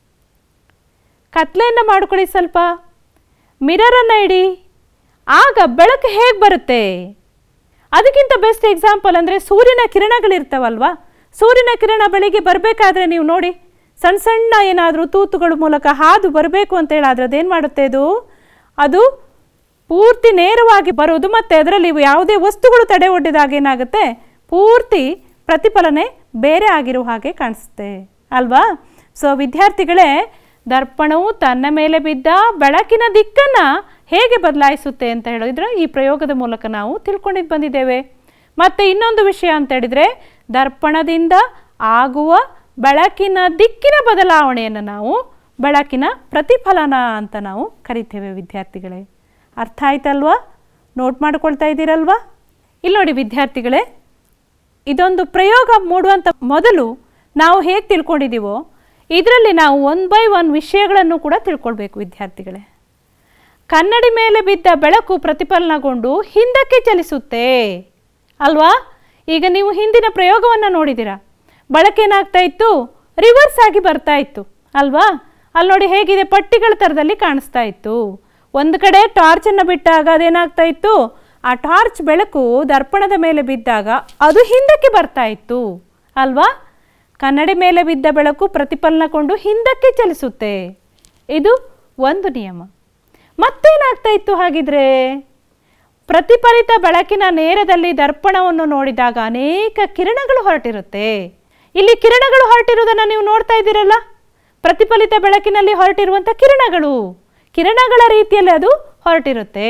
ಕತ್ಲೆಯನ್ನು ಮಾಡ್ಕೊಳ್ಳಿ ಸ್ವಲ್ಪ ಮಿರರನ್ನು ಇಡಿ ಆಗ ಬೆಳಕು ಹೇಗೆ ಬರುತ್ತೆ ಅದಕ್ಕಿಂತ ಬೆಸ್ಟ್ ಎಕ್ಸಾಂಪಲ್ ಅಂದರೆ ಸೂರ್ಯನ ಕಿರಣಗಳಿರ್ತಾವಲ್ವಾ ಸೂರ್ಯನ ಕಿರಣ ಬೆಳಿಗ್ಗೆ ಬರಬೇಕಾದ್ರೆ ನೀವು ನೋಡಿ ಸಣ್ಣ ಸಣ್ಣ ಏನಾದರೂ ತೂತುಗಳ ಮೂಲಕ ಹಾದು ಬರಬೇಕು ಅಂತ ಹೇಳಾದ್ರೆ ಅದೇನು ಮಾಡುತ್ತೆ ಅದು ಅದು ಪೂರ್ತಿ ನೇರವಾಗಿ ಬರೋದು ಮತ್ತು ಅದರಲ್ಲಿ ಯಾವುದೇ ವಸ್ತುಗಳು ತಡೆ ಒಡ್ಡಿದಾಗ ಏನಾಗುತ್ತೆ ಪೂರ್ತಿ ಪ್ರತಿಫಲನೆ ಬೇರೆ ಆಗಿರೋ ಹಾಗೆ ಕಾಣಿಸುತ್ತೆ ಅಲ್ವಾ ಸೊ ವಿದ್ಯಾರ್ಥಿಗಳೇ ದರ್ಪಣವು ತನ್ನ ಮೇಲೆ ಬಿದ್ದ ಬೆಳಕಿನ ದಿಕ್ಕನ್ನು ಹೇಗೆ ಬದಲಾಯಿಸುತ್ತೆ ಅಂತ ಹೇಳಿದ್ರೆ ಈ ಪ್ರಯೋಗದ ಮೂಲಕ ನಾವು ತಿಳ್ಕೊಂಡಿದ್ದು ಬಂದಿದ್ದೇವೆ ಮತ್ತು ಇನ್ನೊಂದು ವಿಷಯ ಅಂತ ಹೇಳಿದರೆ ದರ್ಪಣದಿಂದ ಆಗುವ ಬೆಳಕಿನ ದಿಕ್ಕಿನ ಬದಲಾವಣೆಯನ್ನು ನಾವು ಬೆಳಕಿನ ಪ್ರತಿಫಲನ ಅಂತ ನಾವು ಕರಿತೇವೆ ವಿದ್ಯಾರ್ಥಿಗಳೇ ಅರ್ಥ ಆಯ್ತಲ್ವಾ ನೋಟ್ ಮಾಡ್ಕೊಳ್ತಾ ಇದ್ದೀರಲ್ವಾ ಇಲ್ಲಿ ನೋಡಿ ವಿದ್ಯಾರ್ಥಿಗಳೇ ಇದೊಂದು ಪ್ರಯೋಗ ಮೂಡುವಂಥ ಮೊದಲು ನಾವು ಹೇಗೆ ತಿಳ್ಕೊಂಡಿದ್ದೀವೋ ಇದರಲ್ಲಿ ನಾವು ಒನ್ ಬೈ ಒನ್ ವಿಷಯಗಳನ್ನು ಕೂಡ ತಿಳ್ಕೊಳ್ಬೇಕು ವಿದ್ಯಾರ್ಥಿಗಳೇ ಕನ್ನಡಿ ಮೇಲೆ ಬಿದ್ದ ಬೆಳಕು ಪ್ರತಿಫಲನಗೊಂಡು ಹಿಂದಕ್ಕೆ ಚಲಿಸುತ್ತೆ ಅಲ್ವಾ ಈಗ ನೀವು ಹಿಂದಿನ ಪ್ರಯೋಗವನ್ನು ನೋಡಿದ್ದೀರಾ ಬೆಳಕೇನಾಗ್ತಾ ಇತ್ತು ರಿವರ್ಸ್ ಆಗಿ ಬರ್ತಾ ಇತ್ತು ಅಲ್ವಾ ಅಲ್ಲಿ ನೋಡಿ ಹೇಗಿದೆ ಪಟ್ಟಿಗಳ ಥರದಲ್ಲಿ ಕಾಣಿಸ್ತಾ ಇತ್ತು ಒಂದು ಕಡೆ ಟಾರ್ಚನ್ನು ಬಿಟ್ಟಾಗ ಅದೇನಾಗ್ತಾ ಇತ್ತು ಆ ಟಾರ್ಚ್ ಬೆಳಕು ದರ್ಪಣದ ಮೇಲೆ ಬಿದ್ದಾಗ ಅದು ಹಿಂದಕ್ಕೆ ಬರ್ತಾ ಇತ್ತು ಅಲ್ವಾ ಕನ್ನಡಿ ಮೇಲೆ ಬಿದ್ದ ಬೆಳಕು ಪ್ರತಿಫಲನಗೊಂಡು ಹಿಂದಕ್ಕೆ ಚಲಿಸುತ್ತೆ ಇದು ಒಂದು ನಿಯಮ ಮತ್ತೇನಾಗ್ತಾ ಇತ್ತು ಹಾಗಿದ್ರೆ ಪ್ರತಿಫಲಿತ ಬೆಳಕಿನ ನೇರದಲ್ಲಿ ದರ್ಪಣವನ್ನು ನೋಡಿದಾಗ ಅನೇಕ ಕಿರಣಗಳು ಹೊರಟಿರುತ್ತೆ ಇಲ್ಲಿ ಕಿರಣಗಳು ಹೊರಟಿರುವುದನ್ನು ನೀವು ನೋಡ್ತಾ ಇದ್ದೀರಲ್ಲ ಪ್ರತಿಫಲಿತ ಬೆಳಕಿನಲ್ಲಿ ಹೊರಟಿರುವಂಥ ಕಿರಣಗಳು ಕಿರಣಗಳ ರೀತಿಯಲ್ಲಿ ಅದು ಹೊರಟಿರುತ್ತೆ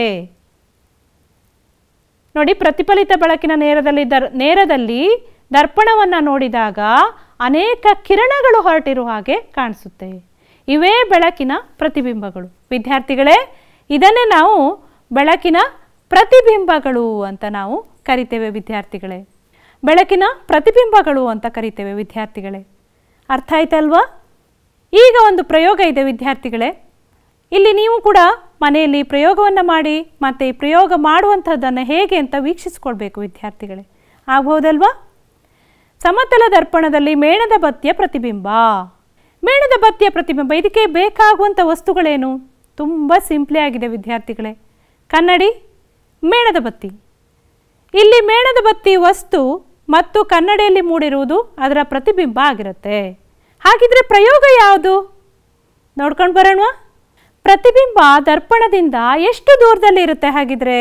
ನೋಡಿ ಪ್ರತಿಫಲಿತ ಬೆಳಕಿನ ನೇರದಲ್ಲಿ ದರ್ ನೇರದಲ್ಲಿ ದರ್ಪಣವನ್ನು ನೋಡಿದಾಗ ಅನೇಕ ಕಿರಣಗಳು ಹೊರಟಿರುವ ಹಾಗೆ ಕಾಣಿಸುತ್ತೆ ಇವೇ ಬೆಳಕಿನ ಪ್ರತಿಬಿಂಬಗಳು ವಿದ್ಯಾರ್ಥಿಗಳೇ ಇದನ್ನೇ ನಾವು ಬೆಳಕಿನ ಪ್ರತಿಬಿಂಬಗಳು ಅಂತ ನಾವು ಕರಿತೇವೆ ವಿದ್ಯಾರ್ಥಿಗಳೇ ಬೆಳಕಿನ ಪ್ರತಿಬಿಂಬಗಳು ಅಂತ ಕರಿತೇವೆ ವಿದ್ಯಾರ್ಥಿಗಳೇ ಅರ್ಥ ಆಯ್ತಲ್ವಾ ಈಗ ಒಂದು ಪ್ರಯೋಗ ಇದೆ ವಿದ್ಯಾರ್ಥಿಗಳೇ ಇಲ್ಲಿ ನೀವು ಕೂಡ ಮನೆಯಲ್ಲಿ ಪ್ರಯೋಗವನ್ನು ಮಾಡಿ ಮತ್ತು ಈ ಪ್ರಯೋಗ ಮಾಡುವಂಥದ್ದನ್ನು ಹೇಗೆ ಅಂತ ವೀಕ್ಷಿಸ್ಕೊಳ್ಬೇಕು ವಿದ್ಯಾರ್ಥಿಗಳೇ ಆಗ್ಬೋದಲ್ವಾ ಸಮತಲ ದರ್ಪಣದಲ್ಲಿ ಮೇಣದ ಬತ್ತಿಯ ಪ್ರತಿಬಿಂಬ ಮೇಣದ ಬತ್ತಿಯ ಪ್ರತಿಬಿಂಬ ಇದಕ್ಕೆ ಬೇಕಾಗುವಂಥ ವಸ್ತುಗಳೇನು ತುಂಬ ಸಿಂಪ್ಲಿ ಆಗಿದೆ ವಿದ್ಯಾರ್ಥಿಗಳೇ ಕನ್ನಡಿ ಮೇಣದ ಬತ್ತಿ ಇಲ್ಲಿ ಮೇಣದ ಬತ್ತಿ ವಸ್ತು ಮತ್ತು ಕನ್ನಡಿಯಲ್ಲಿ ಮೂಡಿರುವುದು ಅದರ ಪ್ರತಿಬಿಂಬ ಆಗಿರುತ್ತೆ ಹಾಗಿದ್ರೆ ಪ್ರಯೋಗ ಯಾವುದು ನೋಡ್ಕೊಂಡು ಬರೋಣ ಪ್ರತಿಬಿಂಬ ದರ್ಪಣದಿಂದ ಎಷ್ಟು ದೂರದಲ್ಲಿ ಇರುತ್ತೆ ಹಾಗಿದ್ರೆ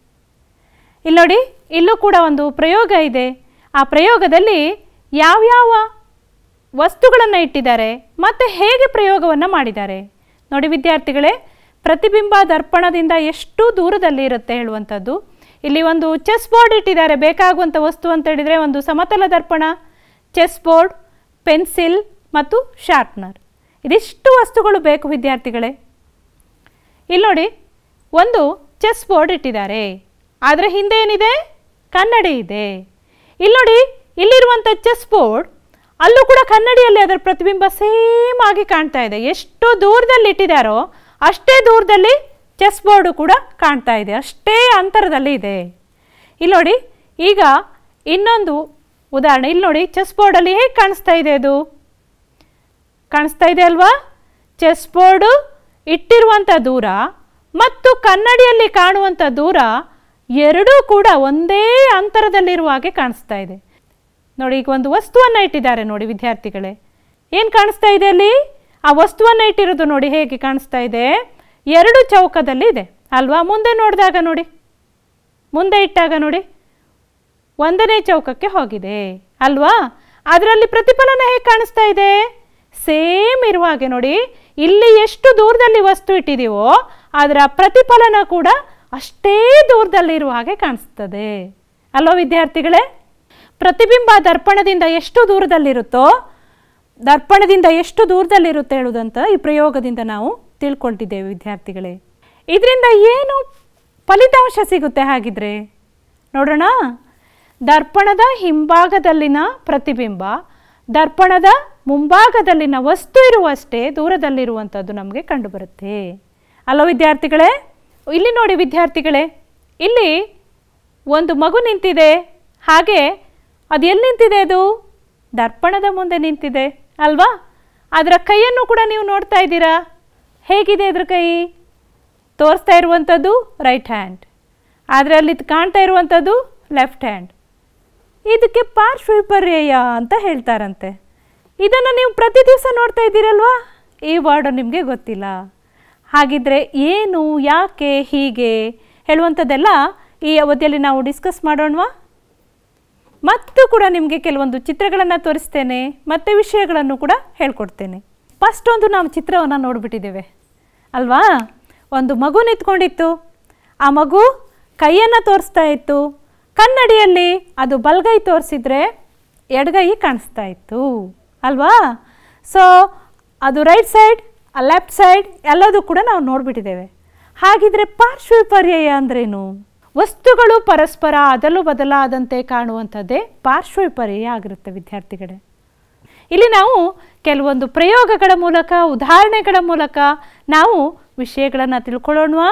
ಇಲ್ಲಿ ನೋಡಿ ಇಲ್ಲೂ ಕೂಡ ಒಂದು ಪ್ರಯೋಗ ಇದೆ ಆ ಪ್ರಯೋಗದಲ್ಲಿ ಯಾವ್ಯಾವ ವಸ್ತುಗಳನ್ನು ಇಟ್ಟಿದ್ದಾರೆ ಮತ್ತು ಹೇಗೆ ಪ್ರಯೋಗವನ್ನು ಮಾಡಿದ್ದಾರೆ ನೋಡಿ ವಿದ್ಯಾರ್ಥಿಗಳೇ ಪ್ರತಿಬಿಂಬ ದರ್ಪಣದಿಂದ ಎಷ್ಟು ದೂರದಲ್ಲಿ ಇರುತ್ತೆ ಹೇಳುವಂಥದ್ದು ಇಲ್ಲಿ ಒಂದು ಚೆಸ್ ಬೋರ್ಡ್ ಇಟ್ಟಿದ್ದಾರೆ ಬೇಕಾಗುವಂಥ ವಸ್ತು ಅಂತ ಹೇಳಿದರೆ ಒಂದು ಸಮತಲ ದರ್ಪಣ ಚೆಸ್ ಬೋರ್ಡ್ ಪೆನ್ಸಿಲ್ ಮತ್ತು ಶಾರ್ಪ್ನರ್ ಇದಿಷ್ಟು ವಸ್ತುಗಳು ಬೇಕು ವಿದ್ಯಾರ್ಥಿಗಳೇ ಇಲ್ಲಿ ನೋಡಿ ಒಂದು ಚೆಸ್ ಬೋರ್ಡ್ ಇಟ್ಟಿದ್ದಾರೆ ಅದರ ಹಿಂದೆ ಏನಿದೆ ಕನ್ನಡಿ ಇದೆ ಇಲ್ಲಿ ನೋಡಿ ಇಲ್ಲಿರುವಂಥ ಚೆಸ್ ಬೋರ್ಡ್ ಅಲ್ಲೂ ಕೂಡ ಕನ್ನಡಿಯಲ್ಲಿ ಅದರ ಪ್ರತಿಬಿಂಬ ಸೇಮ್ ಆಗಿ ಕಾಣ್ತಾ ಇದೆ ಎಷ್ಟು ದೂರದಲ್ಲಿ ಇಟ್ಟಿದ್ದಾರೋ ಅಷ್ಟೇ ದೂರದಲ್ಲಿ ಚೆಸ್ ಬೋರ್ಡು ಕೂಡ ಕಾಣ್ತಾ ಇದೆ ಅಷ್ಟೇ ಅಂತರದಲ್ಲಿ ಇದೆ ಇಲ್ಲಿ ನೋಡಿ ಈಗ ಇನ್ನೊಂದು ಉದಾಹರಣೆ ಇಲ್ಲಿ ನೋಡಿ ಚೆಸ್ ಬೋರ್ಡಲ್ಲಿ ಹೇಗೆ ಕಾಣಿಸ್ತಾ ಇದೆ ಅದು ಕಾಣಿಸ್ತಾ ಇದೆ ಅಲ್ವಾ ಚೆಸ್ ಬೋರ್ಡು ಇಟ್ಟಿರುವಂಥ ದೂರ ಮತ್ತು ಕನ್ನಡಿಯಲ್ಲಿ ಕಾಣುವಂಥ ದೂರ ಎರಡೂ ಕೂಡ ಒಂದೇ ಅಂತರದಲ್ಲಿರುವ ಹಾಗೆ ಕಾಣಿಸ್ತಾ ಇದೆ ನೋಡಿ ಈಗ ಒಂದು ವಸ್ತುವನ್ನು ಇಟ್ಟಿದ್ದಾರೆ ನೋಡಿ ವಿದ್ಯಾರ್ಥಿಗಳೇ ಏನು ಕಾಣಿಸ್ತಾ ಇದೆ ಅಲ್ಲಿ ಆ ವಸ್ತುವನ್ನು ಇಟ್ಟಿರೋದು ನೋಡಿ ಹೇಗೆ ಕಾಣಿಸ್ತಾ ಇದೆ ಎರಡು ಚೌಕದಲ್ಲಿ ಇದೆ ಅಲ್ವಾ ಮುಂದೆ ನೋಡಿದಾಗ ನೋಡಿ ಮುಂದೆ ಇಟ್ಟಾಗ ನೋಡಿ ಒಂದನೇ ಚೌಕಕ್ಕೆ ಹೋಗಿದೆ ಅಲ್ವಾ ಅದರಲ್ಲಿ ಪ್ರತಿಫಲನ ಹೇಗೆ ಕಾಣಿಸ್ತಾ ಇದೆ ಸೇಮ್ ಇರುವ ಹಾಗೆ ನೋಡಿ ಇಲ್ಲಿ ಎಷ್ಟು ದೂರದಲ್ಲಿ ವಸ್ತು ಇಟ್ಟಿದ್ದೀವೋ ಅದರ ಪ್ರತಿಫಲನ ಕೂಡ ಅಷ್ಟೇ ದೂರದಲ್ಲಿರುವ ಹಾಗೆ ಕಾಣಿಸ್ತದೆ ಅಲ್ವಾ ವಿದ್ಯಾರ್ಥಿಗಳೇ ಪ್ರತಿಬಿಂಬ ದರ್ಪಣದಿಂದ ಎಷ್ಟು ದೂರದಲ್ಲಿರುತ್ತೋ ದರ್ಪಣದಿಂದ ಎಷ್ಟು ದೂರದಲ್ಲಿರುತ್ತೆ ಹೇಳುವುದಂತ ಈ ಪ್ರಯೋಗದಿಂದ ನಾವು ತಿಳ್ಕೊಳ್ತಿದ್ದೇವೆ ವಿದ್ಯಾರ್ಥಿಗಳೇ ಇದರಿಂದ ಏನು ಫಲಿತಾಂಶ ಸಿಗುತ್ತೆ ಹಾಗಿದ್ರೆ ನೋಡೋಣ ದರ್ಪಣದ ಹಿಂಭಾಗದಲ್ಲಿನ ಪ್ರತಿಬಿಂಬ ದರ್ಪಣದ ಮುಂಭಾಗದಲ್ಲಿನ ವಸ್ತು ಇರುವಷ್ಟೇ ದೂರದಲ್ಲಿರುವಂಥದ್ದು ನಮಗೆ ಕಂಡುಬರುತ್ತೆ ಅಲ್ಲೋ ವಿದ್ಯಾರ್ಥಿಗಳೇ ಇಲ್ಲಿ ನೋಡಿ ವಿದ್ಯಾರ್ಥಿಗಳೇ ಇಲ್ಲಿ ಒಂದು ಮಗು ನಿಂತಿದೆ ಹಾಗೆ ಅದು ಎಲ್ಲಿ ನಿಂತಿದೆ ಅದು ದರ್ಪಣದ ಮುಂದೆ ನಿಂತಿದೆ ಅಲ್ವಾ ಅದರ ಕೈಯನ್ನು ಕೂಡ ನೀವು ನೋಡ್ತಾ ಇದ್ದೀರಾ ಹೇಗಿದೆ ಅದ್ರ ಕೈ ತೋರಿಸ್ತಾ ಇರುವಂಥದ್ದು ರೈಟ್ ಹ್ಯಾಂಡ್ ಆದರೆ ಅಲ್ಲಿ ಕಾಣ್ತಾ ಇರುವಂಥದ್ದು ಲೆಫ್ಟ್ ಹ್ಯಾಂಡ್ ಇದಕ್ಕೆ ಪಾರ್ಶ್ವವಿಪರ್ಯಯ ಅಂತ ಹೇಳ್ತಾರಂತೆ ಇದನ್ನು ನೀವು ಪ್ರತಿ ದಿವಸ ನೋಡ್ತಾ ಇದ್ದೀರಲ್ವಾ ಈ ವರ್ಡ್ ನಿಮಗೆ ಗೊತ್ತಿಲ್ಲ ಹಾಗಿದ್ರೆ ಏನು ಯಾಕೆ ಹೀಗೆ ಹೇಳುವಂಥದ್ದೆಲ್ಲ ಈ ಅವಧಿಯಲ್ಲಿ ನಾವು ಡಿಸ್ಕಸ್ ಮಾಡೋಣವಾ ಮತ್ತು ಕೂಡ ನಿಮಗೆ ಕೆಲವೊಂದು ಚಿತ್ರಗಳನ್ನು ತೋರಿಸ್ತೇನೆ ಮತ್ತು ವಿಷಯಗಳನ್ನು ಕೂಡ ಹೇಳ್ಕೊಡ್ತೇನೆ ಫಸ್ಟ್ ಒಂದು ನಾವು ಚಿತ್ರವನ್ನು ನೋಡಿಬಿಟ್ಟಿದ್ದೇವೆ ಅಲ್ವಾ ಒಂದು ಮಗು ನಿಂತ್ಕೊಂಡಿತ್ತು ಆ ಮಗು ಕೈಯನ್ನು ತೋರಿಸ್ತಾ ಇತ್ತು ಕನ್ನಡಿಯಲ್ಲಿ ಅದು ಬಲಗೈ ತೋರಿಸಿದ್ರೆ ಎಡಗೈ ಕಾಣಿಸ್ತಾ ಇತ್ತು ಅಲ್ವಾ ಸೊ ಅದು ರೈಟ್ ಸೈಡ್ ಲೆಫ್ಟ್ ಸೈಡ್ ಎಲ್ಲದೂ ಕೂಡ ನಾವು ನೋಡಿಬಿಟ್ಟಿದ್ದೇವೆ ಹಾಗಿದ್ರೆ ಪಾರ್ಶ್ವವಿಪರ್ಯಯ ಅಂದ್ರೇನು ವಸ್ತುಗಳು ಪರಸ್ಪರ ಅದಲು ಬದಲಾದಂತೆ ಕಾಣುವಂಥದ್ದೇ ಪಾರ್ಶ್ವವಿಪರ್ಯಯ ಆಗಿರುತ್ತೆ ವಿದ್ಯಾರ್ಥಿಗಳೇ ಇಲ್ಲಿ ನಾವು ಕೆಲವೊಂದು ಪ್ರಯೋಗಗಳ ಮೂಲಕ ಉದಾಹರಣೆಗಳ ಮೂಲಕ ನಾವು ವಿಷಯಗಳನ್ನು ತಿಳ್ಕೊಳ್ಳೋಣವಾ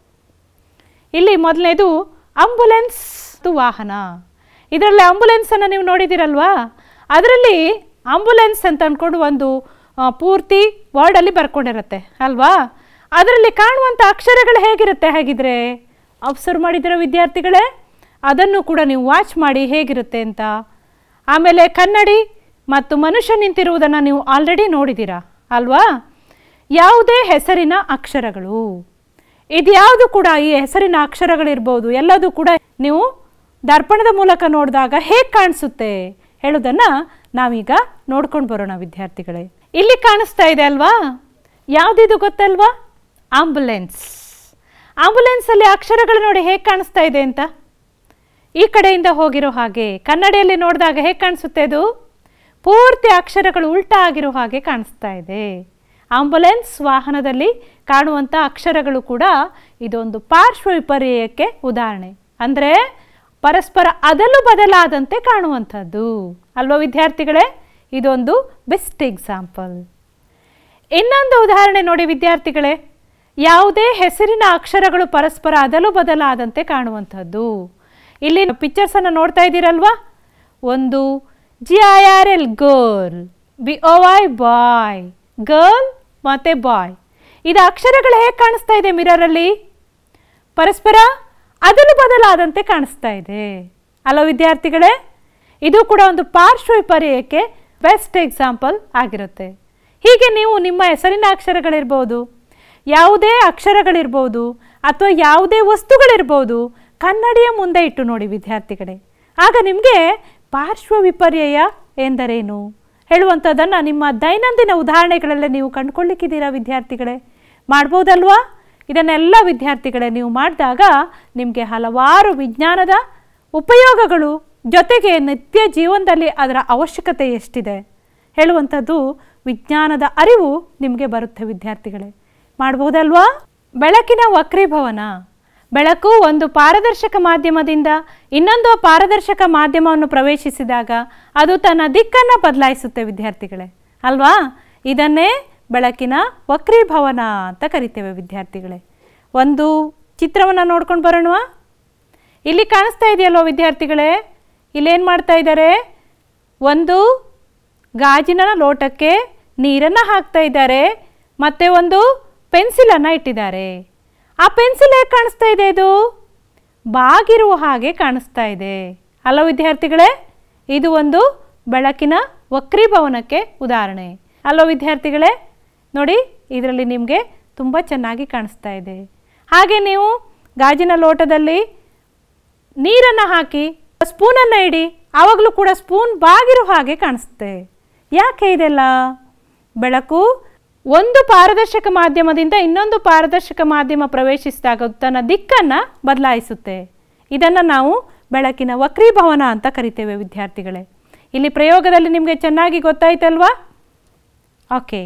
ಇಲ್ಲಿ ಮೊದಲನೇದು ಆಂಬುಲೆನ್ಸ್ ವಾಹನ ಇದರಲ್ಲಿ ಆಂಬುಲೆನ್ಸನ್ನು ನೀವು ನೋಡಿದ್ದೀರಲ್ವಾ ಅದರಲ್ಲಿ ಆಂಬುಲೆನ್ಸ್ ಅಂತ ಅಂದ್ಕೊಂಡು ಒಂದು ಆ, ಪೂರ್ತಿ ವರ್ಡಲ್ಲಿ ಬರ್ಕೊಂಡಿರುತ್ತೆ ಅಲ್ವಾ ಅದರಲ್ಲಿ ಕಾಣುವಂಥ ಅಕ್ಷರಗಳು ಹೇಗಿರುತ್ತೆ ಹಾಗಿದ್ರೆ ಅಬ್ಸರ್ವ್ ಮಾಡಿದಿರೋ ವಿದ್ಯಾರ್ಥಿಗಳೇ ಅದನ್ನು ಕೂಡ ನೀವು ವಾಚ್ ಮಾಡಿ ಹೇಗಿರುತ್ತೆ ಅಂತ ಆಮೇಲೆ ಕನ್ನಡಿ ಮತ್ತು ಮನುಷ್ಯ ನಿಂತಿರುವುದನ್ನು ನೀವು ಆಲ್ರೆಡಿ ನೋಡಿದ್ದೀರಾ ಅಲ್ವಾ ಯಾವುದೇ ಹೆಸರಿನ ಅಕ್ಷರಗಳು ಇದ್ಯಾವುದು ಕೂಡ ಈ ಹೆಸರಿನ ಅಕ್ಷರಗಳಿರ್ಬೋದು ಎಲ್ಲದೂ ಕೂಡ ನೀವು ದರ್ಪಣದ ಮೂಲಕ ನೋಡಿದಾಗ ಹೇಗೆ ಕಾಣಿಸುತ್ತೆ ಹೇಳೋದನ್ನು ನಾವೀಗ ನೋಡ್ಕೊಂಡು ಬರೋಣ ವಿದ್ಯಾರ್ಥಿಗಳೇ ಇಲ್ಲಿ ಕಾಣಿಸ್ತಾ ಇದೆ ಅಲ್ವಾ ಯಾವುದಿದು ಗೊತ್ತಲ್ವಾ ಆಂಬುಲೆನ್ಸ್ ಆಂಬುಲೆನ್ಸಲ್ಲಿ ಅಕ್ಷರಗಳು ನೋಡಿ ಹೇಗೆ ಕಾಣಿಸ್ತಾ ಇದೆ ಅಂತ ಈ ಕಡೆಯಿಂದ ಹೋಗಿರೋ ಹಾಗೆ ಕನ್ನಡಿಯಲ್ಲಿ ನೋಡಿದಾಗ ಹೇಗೆ ಕಾಣಿಸುತ್ತೆ ಅದು ಪೂರ್ತಿ ಅಕ್ಷರಗಳು ಉಲ್ಟಾ ಆಗಿರೋ ಹಾಗೆ ಕಾಣಿಸ್ತಾ ಇದೆ ಆಂಬುಲೆನ್ಸ್ ವಾಹನದಲ್ಲಿ ಕಾಣುವಂಥ ಅಕ್ಷರಗಳು ಕೂಡ ಇದೊಂದು ಪಾರ್ಶ್ವ ವಿಪರ್ಯಯಕ್ಕೆ ಉದಾಹರಣೆ ಅಂದರೆ ಪರಸ್ಪರ ಅದಲು ಬದಲಾದಂತೆ ಕಾಣುವಂಥದ್ದು ಅಲ್ವಾ ವಿದ್ಯಾರ್ಥಿಗಳೇ ಇದೊಂದು ಬೆಸ್ಟ್ ಎಕ್ಸಾಂಪಲ್ ಇನ್ನೊಂದು ಉದಾಹರಣೆ ನೋಡಿ ವಿದ್ಯಾರ್ಥಿಗಳೇ ಯಾವುದೇ ಹೆಸರಿನ ಅಕ್ಷರಗಳು ಪರಸ್ಪರ ಅದಲು ಬದಲಾದಂತೆ ಕಾಣುವಂಥದ್ದು ಇಲ್ಲಿ ಪಿಕ್ಚರ್ಸನ್ನು ನೋಡ್ತಾ ಇದ್ದೀರಲ್ವಾ ಒಂದು G I R L girl B O I boy girl ಮತ್ತು ಬಾಯ್ ಇದು ಅಕ್ಷರಗಳು ಹೇಗೆ ಕಾಣಿಸ್ತಾ ಇದೆ ಮಿರರಲ್ಲಿ ಪರಸ್ಪರ ಅದಲು ಬದಲಾದಂತೆ ಕಾಣಿಸ್ತಾ ಇದೆ ಅಲ್ಲ ವಿದ್ಯಾರ್ಥಿಗಳೇ ಇದು ಕೂಡ ಒಂದು ಪಾರ್ಶ್ವ ವಿಪರ್ಯಯಕ್ಕೆ ಬೆಸ್ಟ್ ಎಕ್ಸಾಂಪಲ್ ಆಗಿರುತ್ತೆ ಹೀಗೆ ನೀವು ನಿಮ್ಮ ಹೆಸರಿನ ಅಕ್ಷರಗಳಿರ್ಬೋದು ಯಾವುದೇ ಅಕ್ಷರಗಳಿರ್ಬೋದು ಅಥವಾ ಯಾವುದೇ ವಸ್ತುಗಳಿರ್ಬೋದು ಕನ್ನಡಿಯ ಮುಂದೆ ಇಟ್ಟು ನೋಡಿ ವಿದ್ಯಾರ್ಥಿಗಳೇ ಆಗ ನಿಮಗೆ ಪಾರ್ಶ್ವ ವಿಪರ್ಯಯ ಎಂದರೇನು ಹೇಳುವಂಥದ್ದನ್ನು ನಿಮ್ಮ ದೈನಂದಿನ ಉದಾಹರಣೆಗಳಲ್ಲೇ ನೀವು ಕಂಡುಕೊಳ್ಳಿಕ್ಕಿದ್ದೀರಾ ವಿದ್ಯಾರ್ಥಿಗಳೇ ಮಾಡ್ಬೋದಲ್ವಾ ಇದನ್ನೆಲ್ಲ ವಿದ್ಯಾರ್ಥಿಗಳೇ ನೀವು ಮಾಡಿದಾಗ ನಿಮಗೆ ಹಲವಾರು ವಿಜ್ಞಾನದ ಉಪಯೋಗಗಳು ಜೊತೆಗೆ ನಿತ್ಯ ಜೀವನದಲ್ಲಿ ಅದರ ಅವಶ್ಯಕತೆ ಎಷ್ಟಿದೆ ಹೇಳುವಂಥದ್ದು ವಿಜ್ಞಾನದ ಅರಿವು ನಿಮಗೆ ಬರುತ್ತೆ ವಿದ್ಯಾರ್ಥಿಗಳೇ ಮಾಡ್ಬೋದಲ್ವಾ ಬೆಳಕಿನ ವಕ್ರೀಭವನ ಬೆಳಕು ಒಂದು ಪಾರದರ್ಶಕ ಮಾಧ್ಯಮದಿಂದ ಇನ್ನೊಂದು ಪಾರದರ್ಶಕ ಮಾಧ್ಯಮವನ್ನು ಪ್ರವೇಶಿಸಿದಾಗ ಅದು ತನ್ನ ದಿಕ್ಕನ್ನು ಬದಲಾಯಿಸುತ್ತೆ ವಿದ್ಯಾರ್ಥಿಗಳೇ ಅಲ್ವಾ ಇದನ್ನೇ ಬೆಳಕಿನ ವಕ್ರೀಭವನ ಅಂತ ಕರಿತೇವೆ ವಿದ್ಯಾರ್ಥಿಗಳೇ ಒಂದು ಚಿತ್ರವನ್ನು ನೋಡ್ಕೊಂಡು ಬರೋಣವಾ ಇಲ್ಲಿ ಕಾಣಿಸ್ತಾ ಇದೆಯಲ್ವ ವಿದ್ಯಾರ್ಥಿಗಳೇ ಇಲ್ಲೇನು ಮಾಡ್ತಾ ಇದ್ದಾರೆ ಒಂದು ಗಾಜಿನ ಲೋಟಕ್ಕೆ ನೀರನ್ನು ಹಾಕ್ತಾ ಇದ್ದಾರೆ ಮತ್ತು ಒಂದು ಪೆನ್ಸಿಲನ್ನು ಇಟ್ಟಿದ್ದಾರೆ ಆ ಪೆನ್ಸಿಲ್ ಹೇಗೆ ಕಾಣಿಸ್ತಾ ಇದೆ ಇದು ಬಾಗಿರುವ ಹಾಗೆ ಕಾಣಿಸ್ತಾ ಇದೆ ಅಲ್ಲ ವಿದ್ಯಾರ್ಥಿಗಳೇ ಇದು ಒಂದು ಬೆಳಕಿನ ವಕ್ರೀಭವನಕ್ಕೆ ಉದಾಹರಣೆ ಅಲ್ಲೋ ವಿದ್ಯಾರ್ಥಿಗಳೇ ನೋಡಿ ಇದರಲ್ಲಿ ನಿಮಗೆ ತುಂಬ ಚೆನ್ನಾಗಿ ಕಾಣಿಸ್ತಾ ಇದೆ ಹಾಗೆ ನೀವು ಗಾಜಿನ ಲೋಟದಲ್ಲಿ ನೀರನ್ನು ಹಾಕಿ ಸ್ಪೂನನ್ನು ಇಡಿ ಆವಾಗಲೂ ಕೂಡ ಸ್ಪೂನ್ ಬಾಗಿರೋ ಹಾಗೆ ಕಾಣಿಸುತ್ತೆ ಯಾಕೆ ಇದೆಲ್ಲ ಬೆಳಕು ಒಂದು ಪಾರದರ್ಶಕ ಮಾಧ್ಯಮದಿಂದ ಇನ್ನೊಂದು ಪಾರದರ್ಶಕ ಮಾಧ್ಯಮ ಪ್ರವೇಶಿಸಿದಾಗ ತನ್ನ ದಿಕ್ಕನ್ನು ಬದಲಾಯಿಸುತ್ತೆ ಇದನ್ನು ನಾವು ಬೆಳಕಿನ ವಕ್ರೀಭವನ ಅಂತ ಕರಿತೇವೆ ವಿದ್ಯಾರ್ಥಿಗಳೇ ಇಲ್ಲಿ ಪ್ರಯೋಗದಲ್ಲಿ ನಿಮಗೆ ಚೆನ್ನಾಗಿ ಗೊತ್ತಾಯ್ತಲ್ವಾ ಓಕೆ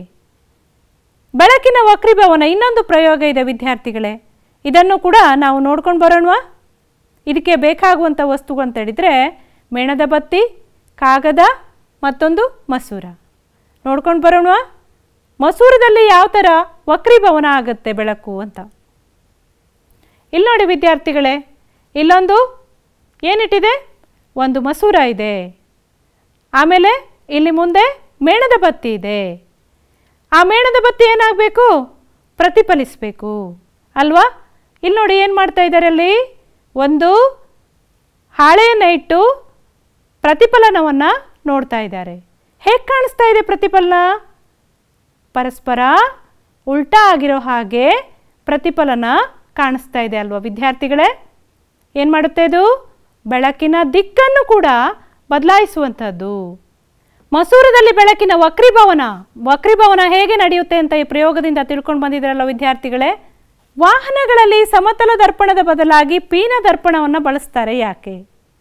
ಬೆಳಕಿನ ವಕ್ರೀಭವನ ಇನ್ನೊಂದು ಪ್ರಯೋಗ ಇದೆ ವಿದ್ಯಾರ್ಥಿಗಳೇ ಇದನ್ನು ಕೂಡ ನಾವು ನೋಡ್ಕೊಂಡು ಬರೋಣವಾ ಇದಕ್ಕೆ ಬೇಕಾಗುವಂಥ ವಸ್ತುಗಳು ಅಂತ ಹೇಳಿದರೆ ಮೇಣದ ಬತ್ತಿ ಕಾಗದ ಮತ್ತೊಂದು ಮಸೂರ ನೋಡ್ಕೊಂಡು ಬರೋಣವಾ ಮಸೂರದಲ್ಲಿ ಯಾವ ಥರ ವಕ್ರೀಭವನ ಆಗುತ್ತೆ ಬೆಳಕು ಅಂತ ಇಲ್ಲಿ ನೋಡಿ ವಿದ್ಯಾರ್ಥಿಗಳೇ ಇಲ್ಲೊಂದು ಏನಿಟ್ಟಿದೆ ಒಂದು ಮಸೂರ ಇದೆ ಆಮೇಲೆ ಇಲ್ಲಿ ಮುಂದೆ ಮೇಣದ ಬತ್ತಿ ಇದೆ ಆ ಮೇಣದ ಬತ್ತಿ ಏನಾಗಬೇಕು ಪ್ರತಿಫಲಿಸಬೇಕು ಅಲ್ವಾ ಇಲ್ಲಿ ನೋಡಿ ಏನು ಮಾಡ್ತಾ ಇದ್ದಾರೆ ಅಲ್ಲಿ ಒಂದು ಹಾಳೆಯನ್ನು ಇಟ್ಟು ಪ್ರತಿಫಲನವನ್ನು ನೋಡ್ತಾ ಇದ್ದಾರೆ ಹೇಗೆ ಕಾಣಿಸ್ತಾ ಇದೆ ಪ್ರತಿಫಲನ ಪರಸ್ಪರ ಉಲ್ಟಾ ಆಗಿರೋ ಹಾಗೆ ಪ್ರತಿಫಲನ ಕಾಣಿಸ್ತಾ ಇದೆ ಅಲ್ವಾ ವಿದ್ಯಾರ್ಥಿಗಳೇ ಏನು ಮಾಡುತ್ತೆ ಇದು ಬೆಳಕಿನ ದಿಕ್ಕನ್ನು ಕೂಡ ಬದಲಾಯಿಸುವಂಥದ್ದು ಮಸೂರದಲ್ಲಿ ಬೆಳಕಿನ ವಕ್ರೀಭವನ ವಕ್ರೀಭವನ ಹೇಗೆ ನಡೆಯುತ್ತೆ ಅಂತ ಈ ಪ್ರಯೋಗದಿಂದ ತಿಳ್ಕೊಂಡು ಬಂದಿದ್ರಲ್ಲ ವಿದ್ಯಾರ್ಥಿಗಳೇ ವಾಹನಗಳಲ್ಲಿ ಸಮತಲ ದರ್ಪಣದ ಬದಲಾಗಿ ಪೀನ ದರ್ಪಣವನ್ನು ಬಳಸ್ತಾರೆ ಯಾಕೆ